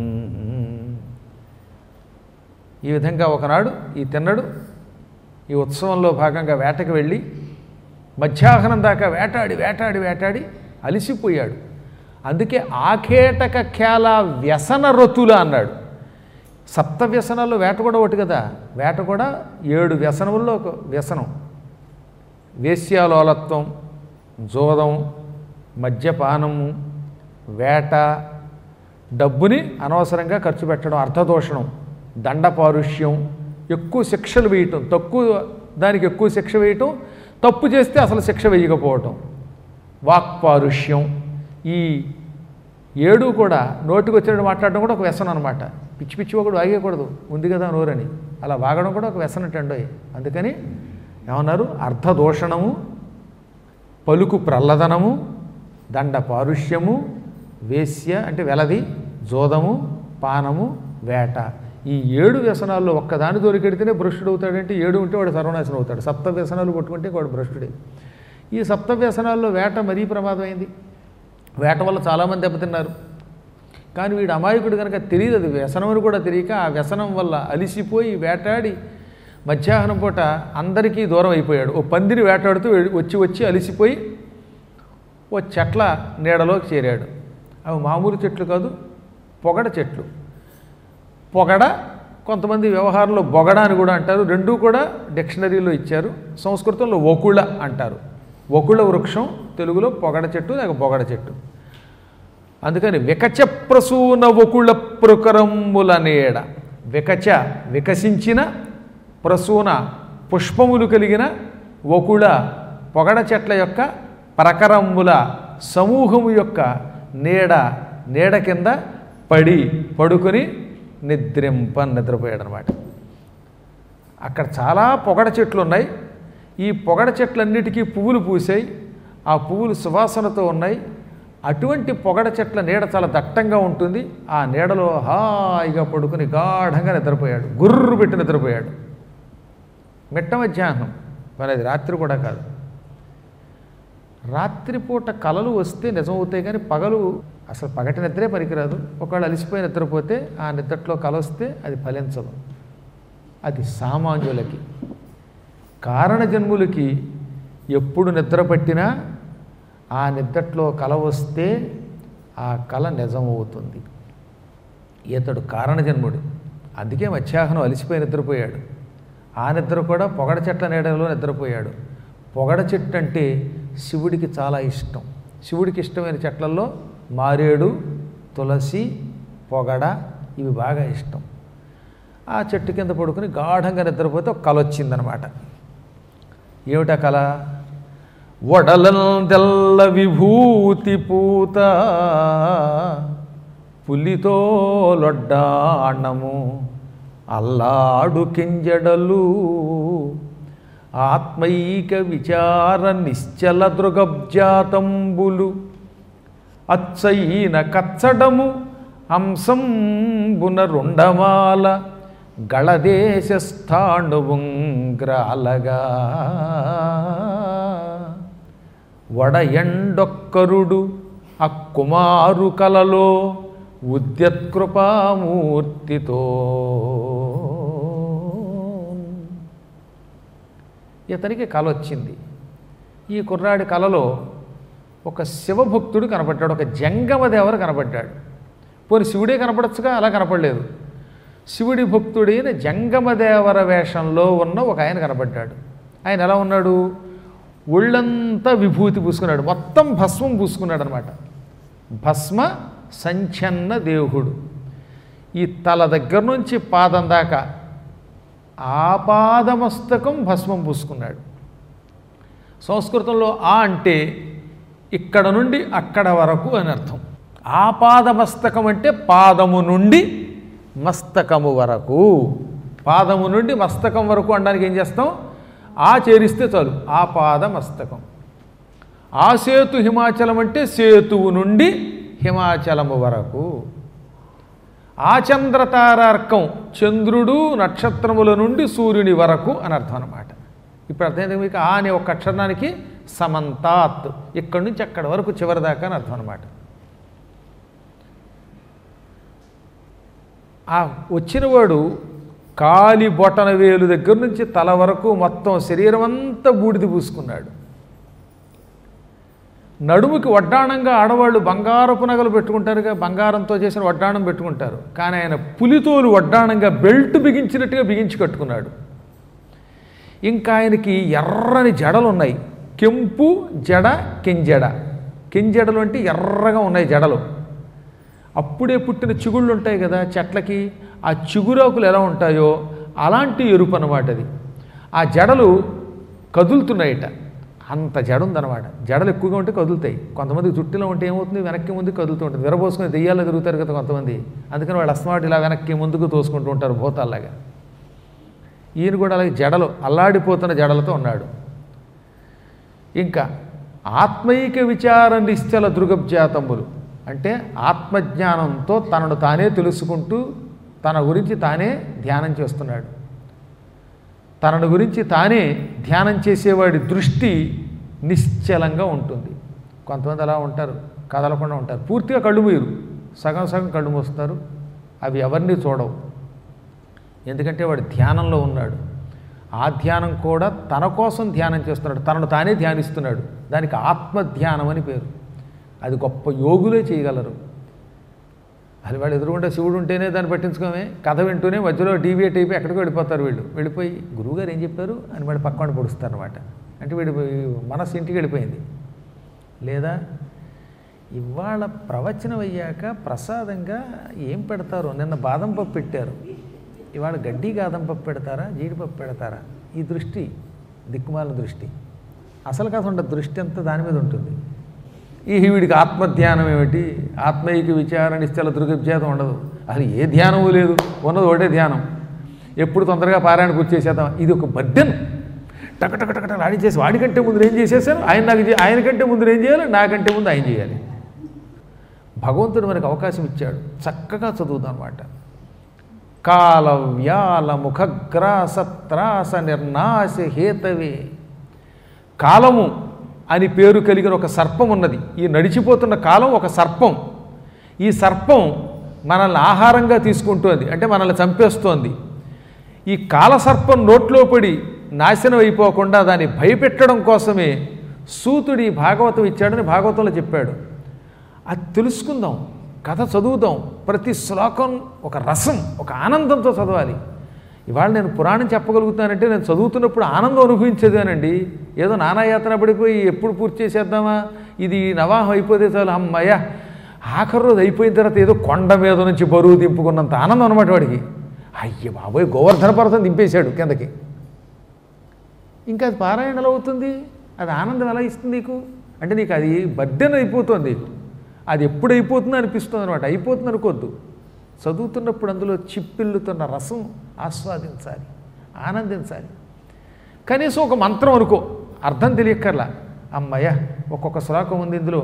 ఈ విధంగా ఒకనాడు ఈ తిన్నడు ఈ ఉత్సవంలో భాగంగా వేటకు వెళ్ళి మధ్యాహ్నం దాకా వేటాడి వేటాడి వేటాడి అలిసిపోయాడు అందుకే ఆఖేటక ఖేల వ్యసన రతుల అన్నాడు సప్త వ్యసనాల్లో వేట కూడా ఒకటి కదా వేట కూడా ఏడు వ్యసనముల్లో ఒక వ్యసనం వేశ్యాలోలత్వం జోదం మద్యపానము వేట డబ్బుని అనవసరంగా ఖర్చు పెట్టడం అర్థదోషణం దండపారుష్యం ఎక్కువ శిక్షలు వేయటం తక్కువ దానికి ఎక్కువ శిక్ష వేయటం తప్పు చేస్తే అసలు శిక్ష వేయకపోవటం వాక్పారుష్యం ఈ ఏడు కూడా నోటికి వచ్చినట్టు మాట్లాడడం కూడా ఒక వ్యసనం అనమాట పిచ్చి పిచ్చి ఒకడు ఆగేయకూడదు ఉంది కదా నోరని అలా వాగడం కూడా ఒక వ్యసనటండోయ్ అందుకని ఏమన్నారు అర్థదోషణము పలుకు ప్రల్లదనము దండ పారుష్యము వేశ్య అంటే వెలది జోదము పానము వేట ఈ ఏడు వ్యసనాల్లో ఒక్కదాని దొరికెడితేనే భ్రష్టుడు అవుతాడంటే ఏడు ఉంటే వాడు సర్వనాశనం అవుతాడు సప్త వ్యసనాలు కొట్టుకుంటే వాడు భ్రష్టుడే ఈ సప్త వ్యసనాల్లో వేట మరీ ప్రమాదమైంది వేట వల్ల చాలామంది దెబ్బతిన్నారు కానీ వీడు అమాయకుడు కనుక తెలియదు అది వ్యసనం అని కూడా తెలియక ఆ వ్యసనం వల్ల అలిసిపోయి వేటాడి మధ్యాహ్నం పూట అందరికీ దూరం అయిపోయాడు ఓ పందిని వేటాడుతూ వెళ్ళి- వచ్చి వచ్చి అలిసిపోయి ఓ చెట్ల నీడలోకి చేరాడు అవి మామూలు చెట్లు కాదు పొగడ చెట్లు పొగడ కొంతమంది వ్యవహారంలో బొగడ అని కూడా అంటారు రెండూ కూడా డిక్షనరీలో ఇచ్చారు సంస్కృతంలో వకుళ అంటారు వకుళ వృక్షం తెలుగులో పొగడ చెట్టు లేక బొగడ చెట్టు అందుకని వికచ ప్రసూన వకుళ ప్రకరముల నీడ వికచ వికసించిన ప్రసూన పుష్పములు కలిగిన వకుళ పొగడ చెట్ల యొక్క ప్రకరముల సమూహము యొక్క నీడ నీడ కింద పడి పడుకొని నిద్రింప నిద్రపోయాడు అనమాట అక్కడ చాలా పొగడ చెట్లు ఉన్నాయి ఈ పొగడ చెట్లన్నిటికీ పువ్వులు పూసాయి ఆ పువ్వులు సువాసనతో ఉన్నాయి అటువంటి పొగడ చెట్ల నీడ చాలా దట్టంగా ఉంటుంది ఆ నీడలో హాయిగా పడుకుని గాఢంగా నిద్రపోయాడు గుర్రు పెట్టి నిద్రపోయాడు మిట్ట మధ్యాహ్నం మరి అది రాత్రి కూడా కాదు రాత్రిపూట కలలు వస్తే నిజమవుతాయి కానీ పగలు అసలు పగటి నిద్రే పనికిరాదు ఒకవేళ అలిసిపోయి నిద్రపోతే ఆ నిద్రలో కల వస్తే అది ఫలించదు అది సామాన్యులకి కారణజన్ములకి ఎప్పుడు నిద్ర పట్టినా ఆ నిద్రలో కల వస్తే ఆ కల నిజమవుతుంది ఇతడు కారణజన్ముడు అందుకే మధ్యాహ్నం అలిసిపోయి నిద్రపోయాడు ఆ నిద్ర కూడా పొగడ చెట్ల నీడలో నిద్రపోయాడు పొగడ చెట్టు అంటే శివుడికి చాలా ఇష్టం శివుడికి ఇష్టమైన చెట్లలో మారేడు తులసి పొగడ ఇవి బాగా ఇష్టం ఆ చెట్టు కింద పడుకుని గాఢంగా నిద్రపోతే ఒక కల వచ్చిందనమాట ఏమిటా కళ వడలం తెల్ల విభూతి పూత పులితో లొడ్డాణము అల్లాడు కింజడలు ఆత్మైక విచార నిశ్చల దృగబ్జాతంబులు అచ్చయిన కచ్చడము హంసంబున రుండమాల గళదేశస్థాణువుంగ్రాలగా వడయండొక్కరుడు అక్కుమారు కలలో ఉద్యత్కృపామూర్తితో ఇతనికి కల వచ్చింది ఈ కుర్రాడి కలలో ఒక శివభక్తుడు కనపడ్డాడు ఒక జంగమదేవర కనపడ్డాడు పోనీ శివుడే కనపడచ్చుగా అలా కనపడలేదు శివుడి భక్తుడైన జంగమదేవర వేషంలో ఉన్న ఒక ఆయన కనపడ్డాడు ఆయన ఎలా ఉన్నాడు ఒళ్ళంతా విభూతి పూసుకున్నాడు మొత్తం భస్మం పూసుకున్నాడు అనమాట భస్మ సంచన్న దేవుడు ఈ తల దగ్గర నుంచి పాదం దాకా ఆపాదమస్తకం భస్మం పూసుకున్నాడు సంస్కృతంలో ఆ అంటే ఇక్కడ నుండి అక్కడ వరకు అని అర్థం ఆపాదమస్తకం అంటే పాదము నుండి మస్తకము వరకు పాదము నుండి మస్తకం వరకు అనడానికి ఏం చేస్తాం ఆ చేరిస్తే చాలు ఆపాద మస్తకం ఆ సేతు హిమాచలం అంటే సేతువు నుండి హిమాచలము వరకు ఆ చంద్రతారార్కం చంద్రుడు నక్షత్రముల నుండి సూర్యుని వరకు అని అర్థం అనమాట ఇప్పుడు అర్థమైంది మీకు ఆ అనే ఒక అక్షరానికి సమంతాత్ ఇక్కడి నుంచి అక్కడి వరకు చివరి దాకా అని అర్థం అనమాట ఆ వచ్చినవాడు కాలి బొటన వేలు దగ్గర నుంచి తల వరకు మొత్తం శరీరం అంతా బూడిద పూసుకున్నాడు నడుముకి వడ్డాణంగా ఆడవాళ్ళు బంగారపు నగలు పెట్టుకుంటారుగా బంగారంతో చేసిన వడ్డాణం పెట్టుకుంటారు కానీ ఆయన పులితోలు వడ్డాణంగా బెల్ట్ బిగించినట్టుగా బిగించి కట్టుకున్నాడు ఇంకా ఆయనకి ఎర్రని జడలు ఉన్నాయి కెంపు జడ కెంజడ కెంజడలు అంటే ఎర్రగా ఉన్నాయి జడలు అప్పుడే పుట్టిన చిగుళ్ళు ఉంటాయి కదా చెట్లకి ఆ చిగురాకులు ఎలా ఉంటాయో అలాంటి ఎరుపు అనమాట అది ఆ జడలు కదులుతున్నాయట అంత జడ ఉందన్నమాట జడలు ఎక్కువగా ఉంటే కదులుతాయి కొంతమంది జుట్టులో ఉంటే ఏమవుతుంది వెనక్కి ముందుకు కదులుతూ ఉంటుంది విరబోసుకుని దెయ్యాలు తిరుగుతారు కదా కొంతమంది అందుకని వాళ్ళు అస్మాట్ ఇలా వెనక్కి ముందుకు తోసుకుంటూ ఉంటారు భూతాల్లాగా ఈయన కూడా అలాగే జడలు అల్లాడిపోతున్న జడలతో ఉన్నాడు ఇంకా ఆత్మైక విచార నిశ్చల దృగబ్జాతములు అంటే ఆత్మజ్ఞానంతో తనను తానే తెలుసుకుంటూ తన గురించి తానే ధ్యానం చేస్తున్నాడు తనను గురించి తానే ధ్యానం చేసేవాడి దృష్టి నిశ్చలంగా ఉంటుంది కొంతమంది అలా ఉంటారు కదలకుండా ఉంటారు పూర్తిగా కళ్ళు మూయరు సగం సగం కళ్ళు మూస్తారు అవి ఎవరిని చూడవు ఎందుకంటే వాడు ధ్యానంలో ఉన్నాడు ఆ ధ్యానం కూడా తన కోసం ధ్యానం చేస్తున్నాడు తనను తానే ధ్యానిస్తున్నాడు దానికి ఆత్మధ్యానం అని పేరు అది గొప్ప యోగులే చేయగలరు అది వాడు ఎదురుగుంటే శివుడు ఉంటేనే దాన్ని పట్టించుకోమే కథ వింటూనే మధ్యలో డీవియేట్ అయిపోయి ఎక్కడికి వెళ్ళిపోతారు వీళ్ళు వెళ్ళిపోయి గురువుగారు ఏం చెప్పారు అని వాడు పక్కన పొడుస్తారు అనమాట అంటే వీడి మనస్సు ఇంటికి వెళ్ళిపోయింది లేదా ఇవాళ ప్రవచనం అయ్యాక ప్రసాదంగా ఏం పెడతారు నిన్న బాదం పప్పు పెట్టారు ఇవాళ గడ్డి గాదం పప్పు పెడతారా జీడిపప్పు పెడతారా ఈ దృష్టి దిక్కుమాల దృష్టి అసలు కాదు ఉండదు దృష్టి అంతా దాని మీద ఉంటుంది ఈ వీడికి ఆత్మధ్యానం ఏమిటి ఆత్మైక విచారణ నిశ్చల దృగభ్యాతం ఉండదు అసలు ఏ ధ్యానము లేదు ఉన్నది ఒకటే ధ్యానం ఎప్పుడు తొందరగా పారాయణ పూర్తి చేసేద్దాం ఇది ఒక బద్దెను టక టక టక టక ఆడించేసి వాడికంటే ముందు నేను చేసేసాను ఆయన నాకు చే- ఆయనకంటే ముందు నేను చేయాలి నాకంటే ముందు ఆయన చేయాలి భగవంతుడు మనకు అవకాశం ఇచ్చాడు చక్కగా చదువుతాం అనమాట కాల వ్యాల ముఖగ్రాస త్రాస నిర్నాశ హేతవే కాలము అని పేరు కలిగిన ఒక సర్పం ఉన్నది ఈ నడిచిపోతున్న కాలం ఒక సర్పం ఈ సర్పం మనల్ని ఆహారంగా తీసుకుంటోంది అంటే మనల్ని చంపేస్తోంది ఈ కాలసర్పం నోట్లో పడి నాశనం అయిపోకుండా దాన్ని భయపెట్టడం కోసమే సూతుడి భాగవతం ఇచ్చాడని భాగవతంలో చెప్పాడు అది తెలుసుకుందాం కథ చదువుదాం ప్రతి శ్లోకం ఒక రసం ఒక ఆనందంతో చదవాలి ఇవాళ నేను పురాణం చెప్పగలుగుతానంటే నేను చదువుతున్నప్పుడు ఆనందం అనుభవించేదేనండి ఏదో నానాయాతన పడిపోయి ఎప్పుడు పూర్తి చేసేద్దామా ఇది నవాహం అయిపోతే చాలు అమ్మయ్య ఆఖరి రోజు అయిపోయిన తర్వాత ఏదో కొండ మీద నుంచి బరువు దింపుకున్నంత ఆనందం అనమాట వాడికి అయ్య బాబోయ్ గోవర్ధన పర్వతం దింపేశాడు కిందకి ఇంకా అది పారాయణ ఎలా అవుతుంది అది ఆనందం ఎలా ఇస్తుంది నీకు అంటే నీకు అది బద్దెన అయిపోతుంది నీకు అది ఎప్పుడు అయిపోతుందో అనిపిస్తుంది అనమాట అయిపోతుంది అనుకోవద్దు చదువుతున్నప్పుడు అందులో చిప్పిల్లుతున్న రసం ఆస్వాదించాలి ఆనందించాలి కనీసం ఒక మంత్రం అనుకో అర్థం తెలియక్కర్లా అమ్మయ్య ఒక్కొక్క శ్లోకం ఉంది ఇందులో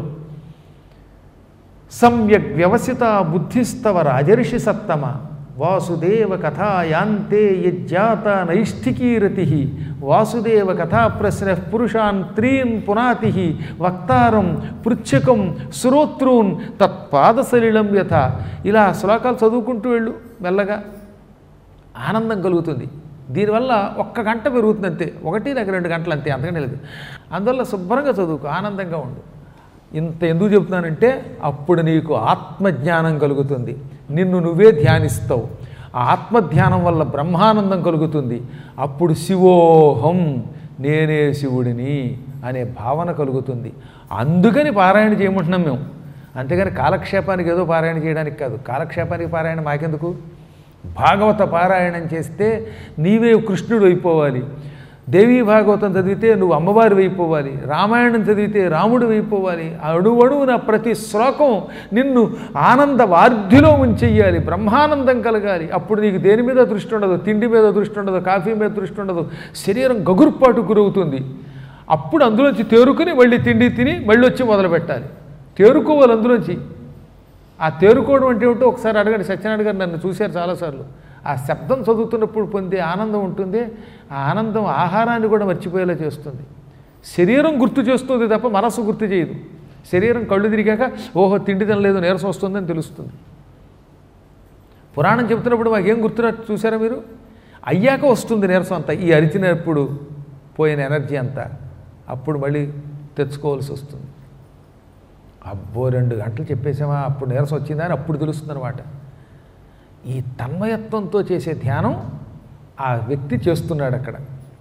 సమ్యక్ వ్యవసిత బుద్ధిస్తవ రాజర్షి సత్తమ వాసుదేవ కథాయాంతే యజ్జాత నైష్ఠికీరతి వాసుదేవ కథా ప్రశ్న పురుషాన్ త్రీన్ పునాతి వక్తారం పృచ్ఛకం సురోత్రూన్ తత్పాదసలిలం యథ ఇలా శ్లోకాలు చదువుకుంటూ వెళ్ళు మెల్లగా ఆనందం కలుగుతుంది దీనివల్ల ఒక్క గంట పెరుగుతుంది అంతే ఒకటి లేక రెండు గంటలు అంతే అంతకంటే లేదు అందువల్ల శుభ్రంగా చదువుకో ఆనందంగా ఉండు ఇంత ఎందుకు చెప్తున్నానంటే అప్పుడు నీకు ఆత్మజ్ఞానం కలుగుతుంది నిన్ను నువ్వే ధ్యానిస్తావు ఆ ఆత్మధ్యానం వల్ల బ్రహ్మానందం కలుగుతుంది అప్పుడు శివోహం నేనే శివుడిని అనే భావన కలుగుతుంది అందుకని పారాయణ చేయమంటున్నాం మేము అంతేగాని కాలక్షేపానికి ఏదో పారాయణ చేయడానికి కాదు కాలక్షేపానికి పారాయణ మాకెందుకు భాగవత పారాయణం చేస్తే నీవే కృష్ణుడు అయిపోవాలి దేవీ భాగవతం చదివితే నువ్వు అమ్మవారి అయిపోవాలి రామాయణం చదివితే రాముడు అయిపోవాలి అడువడువున ప్రతి శ్లోకం నిన్ను ఆనంద వార్ధిలో ఉంచెయ్యాలి బ్రహ్మానందం కలగాలి అప్పుడు నీకు దేని మీద దృష్టి ఉండదు తిండి మీద దృష్టి ఉండదు కాఫీ మీద దృష్టి ఉండదు శరీరం గగుర్పాటు గురవుతుంది అప్పుడు అందులోంచి తేరుకుని మళ్ళీ తిండి తిని మళ్ళీ వచ్చి మొదలు పెట్టాలి తేరుకోవాలి అందులోంచి ఆ తేరుకోవడం అంటే ఏమిటో ఒకసారి అడగండి సత్యనారాయణ గారు నన్ను చూశారు చాలాసార్లు ఆ శబ్దం చదువుతున్నప్పుడు పొందే ఆనందం ఉంటుంది ఆ ఆనందం ఆహారాన్ని కూడా మర్చిపోయేలా చేస్తుంది శరీరం గుర్తు చేస్తుంది తప్ప మనసు గుర్తు చేయదు శరీరం కళ్ళు తిరిగాక ఓహో తిండి తినలేదు నీరసం వస్తుందని తెలుస్తుంది పురాణం చెబుతున్నప్పుడు మాకేం గుర్తురా చూసారా మీరు అయ్యాక వస్తుంది నీరసం అంతా ఈ అరిచినప్పుడు పోయిన ఎనర్జీ అంతా అప్పుడు మళ్ళీ తెచ్చుకోవాల్సి వస్తుంది అబ్బో రెండు గంటలు చెప్పేసామా అప్పుడు నీరసం వచ్చిందా అని అప్పుడు తెలుస్తుంది అనమాట ఈ తన్మయత్వంతో చేసే ధ్యానం ఆ వ్యక్తి చేస్తున్నాడు అక్కడ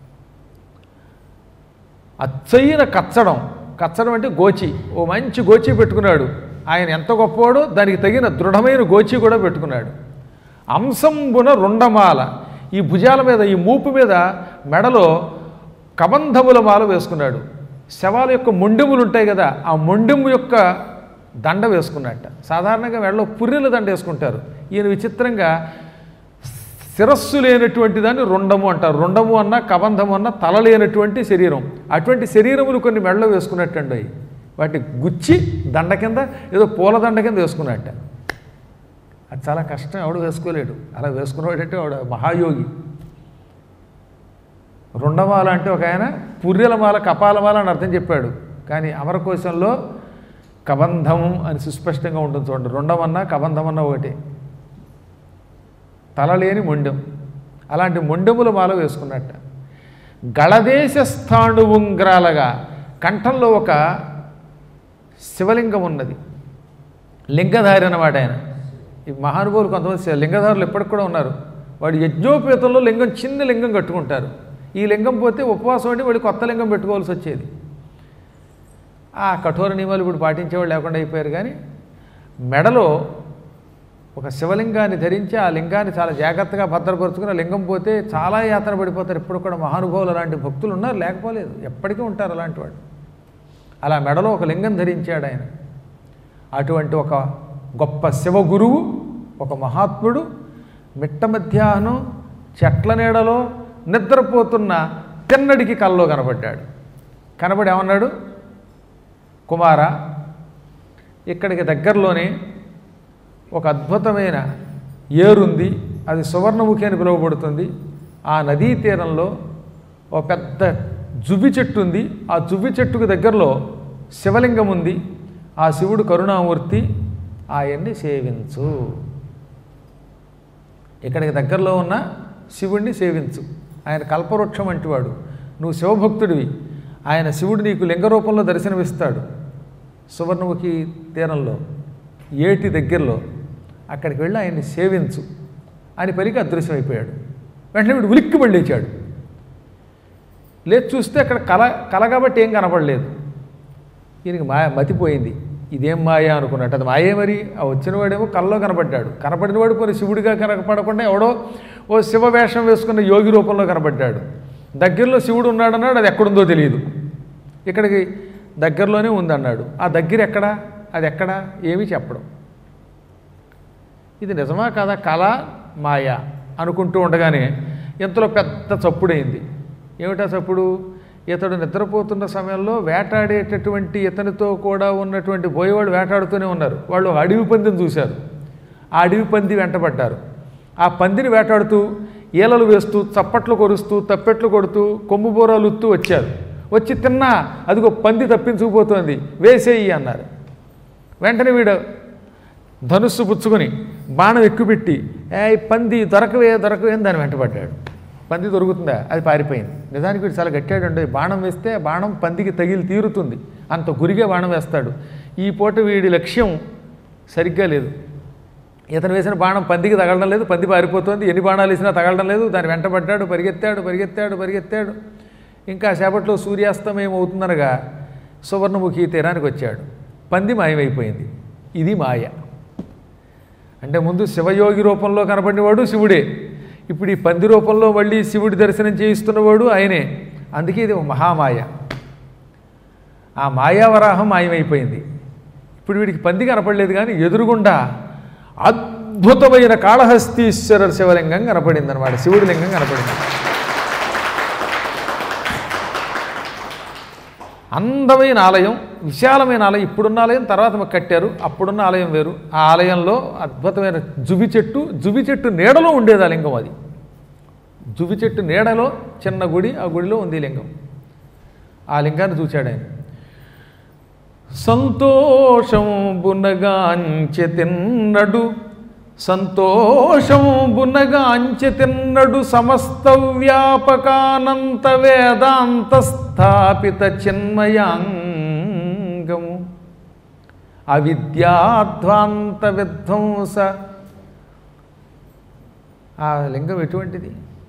అచ్చయిన కచ్చడం కచ్చడం అంటే గోచి ఓ మంచి గోచి పెట్టుకున్నాడు ఆయన ఎంత గొప్పవాడో దానికి తగిన దృఢమైన గోచి కూడా పెట్టుకున్నాడు అంశంబున రుండమాల ఈ భుజాల మీద ఈ మూపు మీద మెడలో కబంధముల మాల వేసుకున్నాడు శవాల యొక్క మొండెములు ఉంటాయి కదా ఆ మొండెము యొక్క దండ వేసుకున్నట్ట సాధారణంగా మెడలో పుర్రెల దండ వేసుకుంటారు ఈయన విచిత్రంగా శిరస్సు లేనటువంటి దాన్ని రుండము అంటారు రుండము అన్న కబంధము అన్న తల లేనటువంటి శరీరం అటువంటి శరీరములు కొన్ని మెడలో వేసుకున్నట్టండి అవి వాటి గుచ్చి దండ కింద ఏదో పూల దండ కింద వేసుకున్నట్ట అది చాలా కష్టం ఎవడు వేసుకోలేడు అలా వేసుకునేవాడంటే వాడు మహాయోగి రుండమాల అంటే ఒక ఆయన పుర్రెలమాల కపాలమాల అని అర్థం చెప్పాడు కానీ అమరకోశంలో కబంధము అని సుస్పష్టంగా ఉంటుంది చూడండి రుండమన్నా కబంధమన్నా ఒకటే తలలేని మొండెం అలాంటి మొండెముల మాల వేసుకున్నట్ట గళదేశ స్థాణువుంగ్రాలగా కంఠంలో ఒక శివలింగం ఉన్నది లింగధారి అన్నమాట ఆయన ఈ మహానుభావులు కొంతమంది లింగధారులు ఎప్పటికి కూడా ఉన్నారు వాడు యజ్ఞోపేతంలో లింగం చిన్న లింగం కట్టుకుంటారు ఈ లింగం పోతే ఉపవాసం అంటే వాడు కొత్త లింగం పెట్టుకోవాల్సి వచ్చేది ఆ కఠోర నియమాలు ఇప్పుడు పాటించేవాళ్ళు లేకుండా అయిపోయారు కానీ మెడలో ఒక శివలింగాన్ని ధరించి ఆ లింగాన్ని చాలా జాగ్రత్తగా భద్రపరుచుకుని ఆ లింగం పోతే చాలా యాతన పడిపోతారు ఇప్పుడు కూడా మహానుభావులు అలాంటి భక్తులు ఉన్నారు లేకపోలేదు ఎప్పటికీ ఉంటారు అలాంటి వాడు అలా మెడలో ఒక లింగం ధరించాడు ఆయన అటువంటి ఒక గొప్ప శివగురువు ఒక మహాత్ముడు మిట్ట మధ్యాహ్నం చెట్ల నీడలో నిద్రపోతున్న తిన్నడికి కల్లో కనబడ్డాడు కనబడి ఏమన్నాడు కుమార ఇక్కడికి దగ్గరలోనే ఒక అద్భుతమైన ఏరుంది అది సువర్ణముఖి అని పిలువబడుతుంది ఆ నదీ తీరంలో ఒక పెద్ద జువ్వి చెట్టు ఉంది ఆ జువ్వి చెట్టుకు దగ్గరలో శివలింగం ఉంది ఆ శివుడు కరుణామూర్తి ఆయన్ని సేవించు ఇక్కడికి దగ్గరలో ఉన్న శివుణ్ణి సేవించు ఆయన కల్పవృక్షం వంటివాడు నువ్వు శివభక్తుడివి ఆయన శివుడు నీకు లింగ రూపంలో దర్శనమిస్తాడు సువర్ణముఖి తీరంలో ఏటి దగ్గరలో అక్కడికి వెళ్ళి ఆయన్ని సేవించు అని పలికి అదృశ్యమైపోయాడు వెంటనే వీడు ఉలిక్కి లేచాడు లేచి చూస్తే అక్కడ కల కల కాబట్టి ఏం కనపడలేదు ఈయనకి మాయ మతిపోయింది ఇదేం మాయ అనుకున్నట్టు అది మాయే మరి ఆ వచ్చినవాడేమో కల్లో కనపడ్డాడు కనపడినవాడు కొన్ని శివుడిగా కనపడకుండా ఎవడో ఓ శివ వేషం వేసుకున్న యోగి రూపంలో కనపడ్డాడు దగ్గరలో శివుడు ఉన్నాడన్నాడు అది ఎక్కడుందో తెలియదు ఇక్కడికి దగ్గరలోనే ఉందన్నాడు ఆ దగ్గర ఎక్కడా అది ఎక్కడా ఏమీ చెప్పడం ఇది నిజమా కాదా కళ మాయ అనుకుంటూ ఉండగానే ఇంతలో పెద్ద చప్పుడైంది ఏమిటా చప్పుడు ఇతడు నిద్రపోతున్న సమయంలో వేటాడేటటువంటి ఇతనితో కూడా ఉన్నటువంటి బోయేవాళ్ళు వేటాడుతూనే ఉన్నారు వాళ్ళు ఒక అడవి పందిని చూశారు ఆ అడవి పంది వెంటబడ్డారు ఆ పందిని వేటాడుతూ ఈలలు వేస్తూ చప్పట్లు కొరుస్తూ తప్పెట్లు కొడుతూ కొమ్ము బోరాలు ఉత్తూ వచ్చారు వచ్చి తిన్నా అదిగో పంది తప్పించుకుపోతోంది వేసేయి అన్నారు వెంటనే వీడు ధనుస్సు పుచ్చుకొని బాణం ఎక్కుపెట్టి ఏ ఈ పంది దొరకవే దొరకవే అని దాన్ని వెంటబడ్డాడు పంది దొరుకుతుందా అది పారిపోయింది నిజానికి వీడు చాలా గట్టాడు బాణం వేస్తే ఆ బాణం పందికి తగిలి తీరుతుంది అంత గురిగే బాణం వేస్తాడు ఈ పూట వీడి లక్ష్యం సరిగ్గా లేదు ఇతను వేసిన బాణం పందికి తగలడం లేదు పంది పారిపోతుంది ఎన్ని బాణాలు వేసినా తగలడం లేదు దాని వెంటబడ్డాడు పరిగెత్తాడు పరిగెత్తాడు పరిగెత్తాడు ఇంకా సేపట్లో సూర్యాస్తమయం అవుతుందనగా సువర్ణముఖి తీరానికి వచ్చాడు పంది మాయమైపోయింది ఇది మాయ అంటే ముందు శివయోగి రూపంలో కనపడినవాడు శివుడే ఇప్పుడు ఈ పంది రూపంలో మళ్ళీ శివుడి దర్శనం చేయిస్తున్నవాడు ఆయనే అందుకే ఇది ఒక మహామాయ ఆ మాయావరాహం మాయమైపోయింది ఇప్పుడు వీడికి పంది కనపడలేదు కానీ ఎదురుగుండా అద్భుతమైన కాళహస్తీశ్వర శివలింగం కనపడింది అనమాట శివుడి లింగం కనపడింది అందమైన ఆలయం విశాలమైన ఆలయం ఇప్పుడున్న ఆలయం తర్వాత మాకు కట్టారు అప్పుడున్న ఆలయం వేరు ఆ ఆలయంలో అద్భుతమైన జువి చెట్టు జువి చెట్టు నీడలో ఉండేది ఆ లింగం అది జువి చెట్టు నీడలో చిన్న గుడి ఆ గుడిలో ఉంది ఈ లింగం ఆ లింగాన్ని చూశాడు ఆయన సంతోషం బునగాంచె తిన్నడు సంతోషం బునగాంచె తిన్నడు సమస్త వ్యాపకానంత వేదాంత స్థాపిత చిన్మయాంగము అవిద్యాధ్వాంత విధ్వంస ఆ లింగం ఎటువంటిది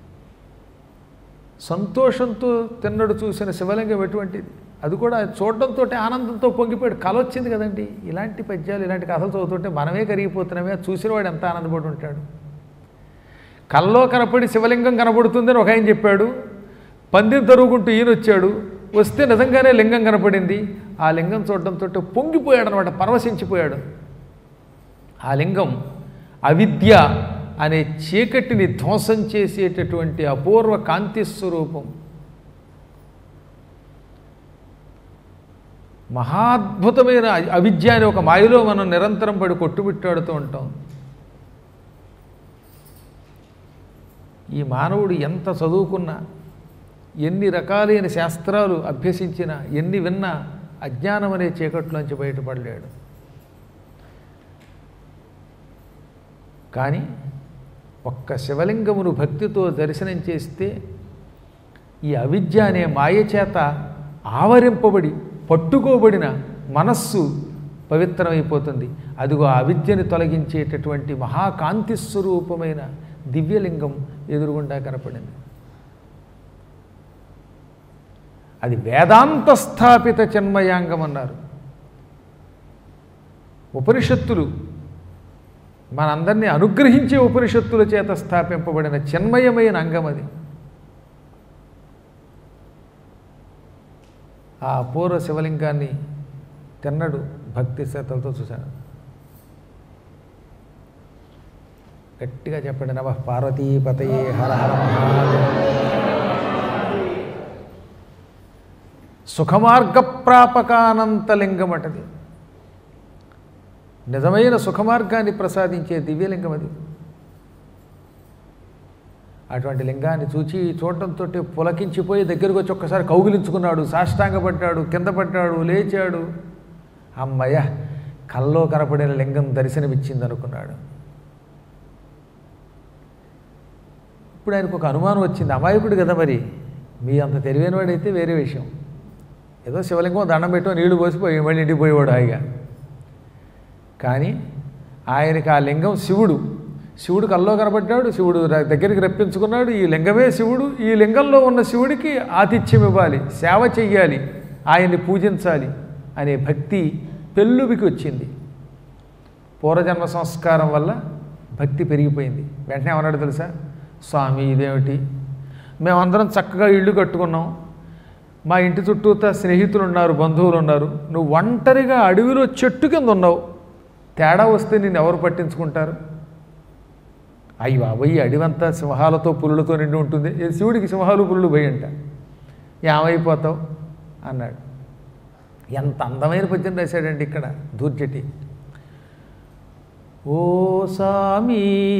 సంతోషంతో తిన్నడు చూసిన శివలింగం ఎటువంటిది అది కూడా చూడడంతో ఆనందంతో పొంగిపోయాడు కల వచ్చింది కదండి ఇలాంటి పద్యాలు ఇలాంటి కథలు చదువుతుంటే మనమే కరిగిపోతున్నామే అది చూసినవాడు ఎంత ఆనందపడి ఉంటాడు కల్లో కనపడి శివలింగం కనపడుతుందని ఒక ఆయన చెప్పాడు పందిని తరుగుకుంటూ ఈయన వచ్చాడు వస్తే నిజంగానే లింగం కనపడింది ఆ లింగం చూడడంతో పొంగిపోయాడు అనమాట పరవశించిపోయాడు ఆ లింగం అవిద్య అనే చీకటిని ధ్వంసం చేసేటటువంటి అపూర్వ కాంతి స్వరూపం మహాద్భుతమైన అ- అవిద్య అనే ఒక మాయలో మనం నిరంతరం పడి కొట్టుమిట్టాడుతూ ఉంటాం ఈ మానవుడు ఎంత చదువుకున్నా ఎన్ని రకాలైన శాస్త్రాలు అభ్యసించినా ఎన్ని విన్నా అజ్ఞానం అనే చీకట్లోంచి బయటపడలేడు కానీ ఒక్క శివలింగమును భక్తితో దర్శనం చేస్తే ఈ అవిద్య అనే మాయ చేత ఆవరింపబడి పట్టుకోబడిన మనస్సు పవిత్రమైపోతుంది అదిగో ఆ అవిద్యని తొలగించేటటువంటి మహాకాంతి స్వరూపమైన దివ్యలింగం ఎదురుగుండా కనపడింది అది వేదాంత స్థాపిత చిన్మయాంగం అన్నారు ఉపనిషత్తులు మనందరినీ అనుగ్రహించే ఉపనిషత్తుల చేత స్థాపింపబడిన చిన్మయమైన అంగం అది ఆ అపూర్వ శివలింగాన్ని తిన్నడు భక్తి శ్రద్ధలతో చూశాను గట్టిగా చెప్పండి నమ పార్వతీపతయే హర హర మహాదేవ సుఖమార్గ ప్రాపకానంత లింగమటది నిజమైన సుఖమార్గాన్ని ప్రసాదించే దివ్యలింగం అది అటువంటి లింగాన్ని చూచి చూడటంతో పులకించిపోయి దగ్గరకు వచ్చి ఒక్కసారి కౌగిలించుకున్నాడు సాష్టాంగపడ్డాడు కింద పడ్డాడు లేచాడు అమ్మయ్య కల్లో కనపడిన లింగం దర్శనమిచ్చింది అనుకున్నాడు ఇప్పుడు ఆయనకు ఒక అనుమానం వచ్చింది అమాయకుడు కదా మరి మీ అంత తెలివైన వాడైతే వేరే విషయం ఏదో శివలింగం దండం పెట్టో నీళ్లు పోసిపోయి మళ్ళీ ఇంటికి పోయేవాడు హాయిగా కానీ ఆయనకి ఆ లింగం శివుడు శివుడు కల్లో కనబడ్డాడు శివుడు ర- దగ్గరికి రప్పించుకున్నాడు ఈ లింగమే శివుడు ఈ లింగంలో ఉన్న శివుడికి ఆతిథ్యం ఇవ్వాలి సేవ చెయ్యాలి ఆయన్ని పూజించాలి అనే భక్తి పెళ్ళుబికి వచ్చింది పూర్వజన్మ సంస్కారం వల్ల భక్తి పెరిగిపోయింది వెంటనే ఏమన్నాడు తెలుసా స్వామి ఇదేమిటి మేమందరం చక్కగా ఇల్లు కట్టుకున్నాం మా ఇంటి చుట్టూతా స్నేహితులు ఉన్నారు బంధువులు ఉన్నారు నువ్వు ఒంటరిగా అడవిలో చెట్టు కింద ఉన్నావు తేడా వస్తే నిన్ను ఎవరు పట్టించుకుంటారు అయ్యి బాబోయ్ ఈ అడివంతా సింహాలతో పులులతో నిండి ఉంటుంది ఇది శివుడికి సింహాలు పులులు భయ అంట ఏమైపోతావు అన్నాడు ఎంత అందమైన పద్యం రాశాడండి ఇక్కడ దూర్జటి ఓ సామీ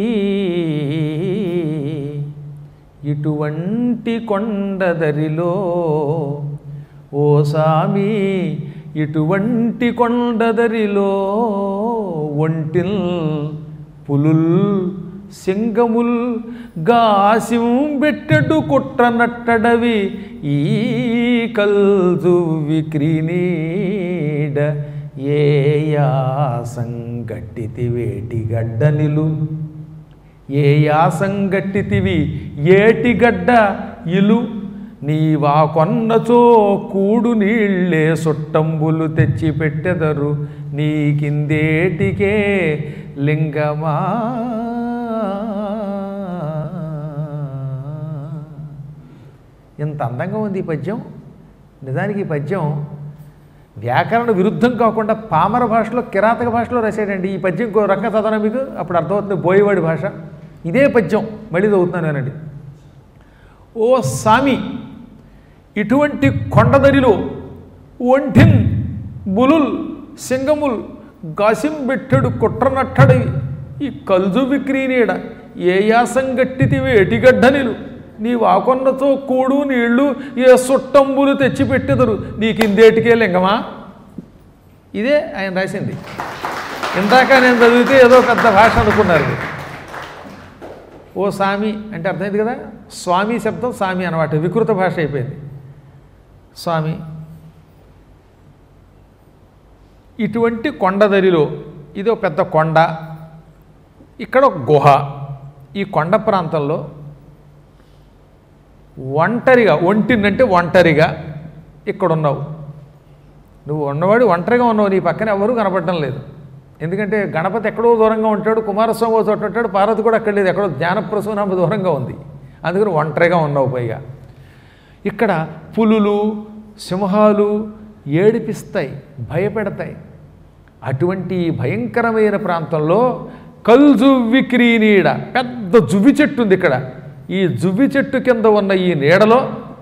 ఇటువంటి కొండదరిలో ఓ సామి ఇటువంటి కొండదరిలో ఒంటిల్ పులుల్ సింగముల్ గాసిం బెట్టెడు కుట్రనట్టడవి ఈ కల్జు విక్రీనీడ ఏ యాసం గట్టితి వేటి గడ్డనిలు ఏ యాసం గట్టితివి ఏటిగడ్డ ఇలు నీవా కొన్నచో కూడు నీళ్ళే సుట్టంబులు తెచ్చి పెట్టెదరు నీకిందేటికే లింగమా ఇంత అందంగా ఉంది ఈ పద్యం నిజానికి ఈ పద్యం వ్యాకరణ విరుద్ధం కాకుండా పామర భాషలో కిరాతక భాషలో రాశాడండి ఈ పద్యం ఇంకో రకంగా చదవనా మీకు అప్పుడు అర్థమవుతుంది బోయవాడి భాష ఇదే పద్యం మళ్ళీ చదువుతున్నాను నేనండి ఓ సామి ఇటువంటి కొండదరిలో ఒంఠిన్ బులుల్ సింగముల్ గాసింబెట్టెడు కుట్రనట్టడి ఈ కల్జు విక్రీనీడ ఏ యాసం గట్టితివి ఎటిగడ్డనిలు నీ వాకొన్నతో కూడు నీళ్లు ఏ సుట్టంబులు తెచ్చిపెట్టెదరు నీకిందేటికే లింగమా ఇదే ఆయన రాసింది ఇందాక నేను చదివితే ఏదో పెద్ద భాష అనుకున్నారు మీరు. ఓ సామి అంటే అర్థమైంది కదా స్వామి శబ్దం సామి అనమాట వికృత భాష అయిపోయింది స్వామి ఇటువంటి కొండదరిలో ఇది ఒక పెద్ద కొండ ఇక్కడ ఒక గుహ ఈ కొండ ప్రాంతంలో ఒంటరిగా ఒంటినంటే ఒంటరిగా ఇక్కడ ఉన్నావు నువ్వు ఉన్నవాడు ఒంటరిగా ఉన్నావు నీ పక్కన ఎవరూ కనపడడం లేదు ఎందుకంటే గణపతి ఎక్కడో దూరంగా ఉంటాడు కుమారస్వామి ఓ చోట ఉంటాడు పార్వతి కూడా అక్కడ లేదు ఎక్కడో జ్ఞానప్రసూనామ దూరంగా ఉంది అందుకని ఒంటరిగా ఉన్నావు పైగా ఇక్కడ పులులు సింహాలు ఏడిపిస్తాయి భయపెడతాయి అటువంటి ఈ భయంకరమైన ప్రాంతంలో కల్జువ్వి క్రీనీడ పెద్ద జువ్వి చెట్టు ఉంది ఇక్కడ ఈ జువ్వి చెట్టు కింద ఉన్న ఈ నీడలో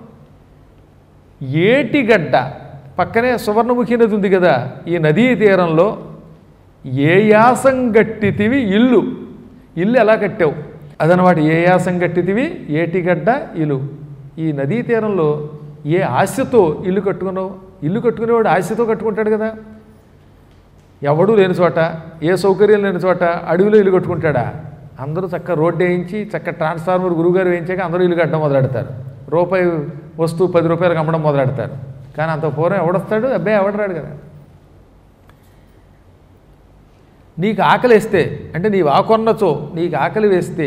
ఏటిగడ్డ పక్కనే సువర్ణముఖి నది ఉంది కదా ఈ నదీ తీరంలో ఏ యాసం గట్టితివి ఇల్లు ఇల్లు ఎలా కట్టావు అదనమాట ఏ యాసం గట్టితివి ఏటిగడ్డ ఇల్లు ఈ నదీ తీరంలో ఏ ఆశతో ఇల్లు కట్టుకున్నావు ఇల్లు కట్టుకునేవాడు ఆశతో కట్టుకుంటాడు కదా ఎవడూ లేని చోట ఏ సౌకర్యం లేని చోట అడవిలో ఇల్లు కట్టుకుంటాడా అందరూ చక్క రోడ్డు వేయించి చక్క ట్రాన్స్ఫార్మర్ గురువుగారు వేయించాక అందరూ ఇల్లు కట్టడం మొదలెడతారు రూపాయి వస్తువు పది రూపాయలకు అమ్మడం మొదలెడతారు కానీ అంత పూర్వం ఎవడొస్తాడు అబ్బాయి ఎవడరాడు కదా నీకు ఆకలి వేస్తే అంటే నీ వాకొన్నచో నీకు ఆకలి వేస్తే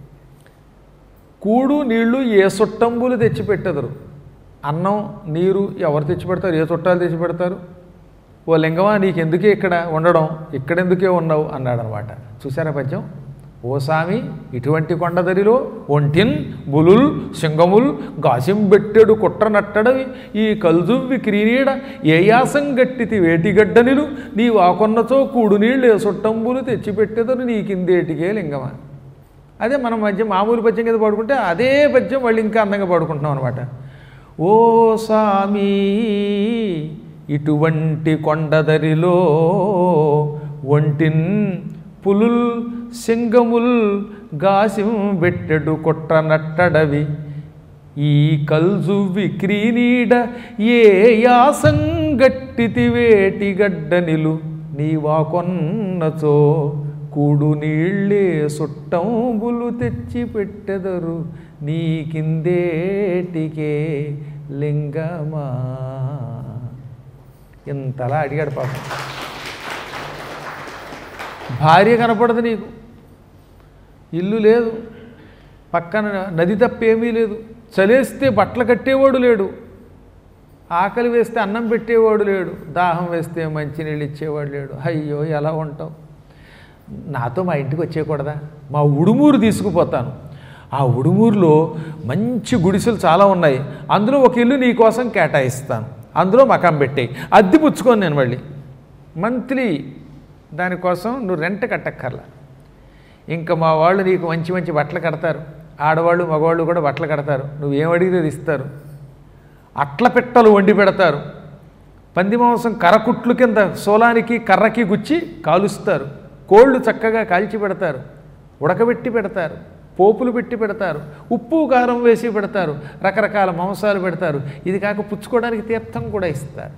కూడు నీళ్లు ఏ సుట్టంబులు తెచ్చిపెట్టెదరు అన్నం నీరు ఎవరు తెచ్చిపెడతారు ఏ చుట్టాలు తెచ్చిపెడతారు ఓ లింగమా నీకెందుకే ఇక్కడ ఉండడం ఇక్కడెందుకే ఉన్నావు అన్నాడనమాట చూసారా పద్యం ఓ సామి ఇటువంటి కొండదరిలో ఒంటిన్ బులుల్ సింగముల్ గాసింబెట్టెడు కుట్రనట్టడవి ఈ కల్జువ్వి క్రీనీడ ఏ యాసం గట్టితి వేటిగడ్డనిలు నీ వాకొన్నచో కూడు నీళ్ళు ఏ సుట్టంబులు తెచ్చిపెట్టెదరు నీకిందేటికే లింగమా అదే మనం మధ్య మామూలు పద్యం కింద పాడుకుంటే అదే పద్యం వాళ్ళు ఇంకా అందంగా పాడుకుంటున్నాం అనమాట ఓ సామి ఇటువంటి కొండదరిలో ఒంటిన్ పులుల్ సింగముల్ గాసిం బెట్టెడు కొట్రనట్టడవి ఈ కల్జు విక్రీనీడ ఏ యాసంగట్టితి వేటి గడ్డనిలు నీవాకొన్నచో కూడు నీళ్ళే సుట్టంబులు తెచ్చి పెట్టెదరు నీకిందేటికే లింగమా ఇంతలా అడిగాడు పాపం భార్య కనపడదు నీకు ఇల్లు లేదు పక్కన నది తప్పేమీ లేదు చలేస్తే బట్టలు కట్టేవాడు లేడు ఆకలి వేస్తే అన్నం పెట్టేవాడు లేడు దాహం వేస్తే మంచినీళ్ళు ఇచ్చేవాడు లేడు అయ్యో ఎలా ఉంటావు నాతో మా ఇంటికి వచ్చేయకూడదా మా ఉడుమూరు తీసుకుపోతాను ఆ ఉడుమూరులో మంచి గుడిసెలు చాలా ఉన్నాయి అందులో ఒక ఇల్లు నీ కోసం కేటాయిస్తాను అందులో మకాం పెట్టేయి అద్దె పుచ్చుకోను నేను మళ్ళీ మంత్లీ దానికోసం నువ్వు రెంట్ కట్టక్కర్లా ఇంకా మా వాళ్ళు నీకు మంచి మంచి బట్టలు కడతారు ఆడవాళ్ళు మగవాళ్ళు కూడా బట్టలు కడతారు నువ్వేం అడిగితే అది ఇస్తారు అట్ల పెట్టలు వండి పెడతారు పంది మాంసం కరకుట్లు కింద సోలానికి కర్రకి గుచ్చి కాలుస్తారు కోళ్ళు చక్కగా కాల్చి పెడతారు ఉడకబెట్టి పెడతారు పోపులు పెట్టి పెడతారు ఉప్పు కారం వేసి పెడతారు రకరకాల మాంసాలు పెడతారు ఇది కాక పుచ్చుకోవడానికి తీర్థం కూడా ఇస్తారు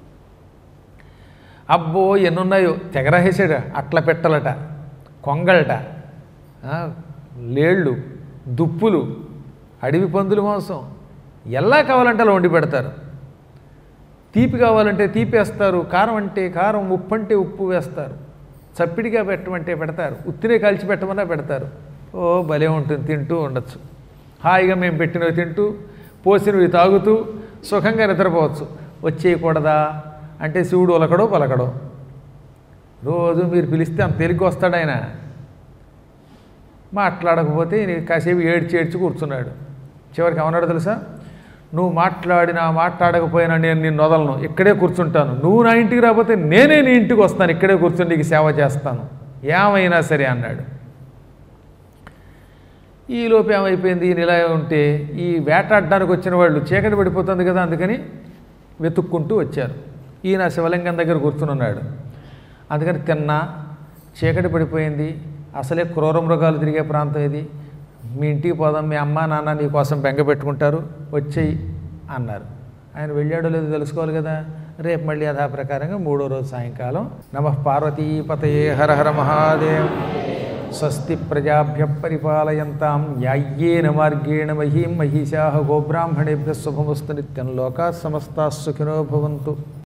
అబ్బో ఎన్నున్నాయో తెగరహేసాడు అట్ల పెట్టలట కొంగలట ఆ, లేళ్ళు దుప్పులు అడవి పందుల మాంసం ఎలా కావాలంటే అలా వండి పెడతారు తీపి కావాలంటే తీపి వేస్తారు కారం అంటే కారం ఉప్పు అంటే ఉప్పు వేస్తారు చప్పిడిగా పెట్టమంటే పెడతారు ఉత్తినే కాల్చి పెట్టమన్నా పెడతారు ఓ భలే ఉంటుంది తింటూ ఉండొచ్చు హాయిగా మేము పెట్టినవి తింటూ పోసినవి తాగుతూ సుఖంగా నిద్రపోవచ్చు వచ్చేయకూడదా అంటే శివుడు ఒలకడో పలకడో రోజు మీరు పిలిస్తే అంత తేలిగ్గా వస్తాడు ఆయన మాట్లాడకపోతే ఈయన కాసేపు ఏడ్చి ఏడ్చి కూర్చున్నాడు చివరికి ఏమన్నాడు తెలుసా నువ్వు మాట్లాడినా మాట్లాడకపోయినా నేను నిన్ను వదలను ఇక్కడే కూర్చుంటాను నువ్వు నా ఇంటికి రాకపోతే నేనే నీ ఇంటికి వస్తాను ఇక్కడే కూర్చుని నీకు సేవ చేస్తాను ఏమైనా సరే అన్నాడు ఈ లోపు ఏమైపోయింది ఈయన ఇలా ఉంటే ఈ వేటాడడానికి వచ్చిన వాళ్ళు చీకటి పడిపోతుంది కదా అందుకని వెతుక్కుంటూ వచ్చారు ఈయన శివలింగం దగ్గర కూర్చునున్నాడు అందుకని తిన్నా చీకటి పడిపోయింది అసలే క్రూర మృగాలు తిరిగే ప్రాంతం ఇది మీ ఇంటికి పోదాం మీ అమ్మ నాన్న నీ కోసం బెంగ పెట్టుకుంటారు వచ్చేయి అన్నారు ఆయన వెళ్ళాడో లేదో తెలుసుకోవాలి కదా రేపు మళ్ళీ యథాప్రకారంగా మూడో రోజు సాయంకాలం నమ పార్వతీపతయే హర హర మహాదేవ్ స్వస్తి ప్రజాభ్య పరిపాలయంతాం న్యాయ్యేన మార్గేణ మహీం మహిషా గోబ్రాహ్మణేభ్య శుభమస్తు నిత్యం లోకా సమస్తా సుఖినో భవంతు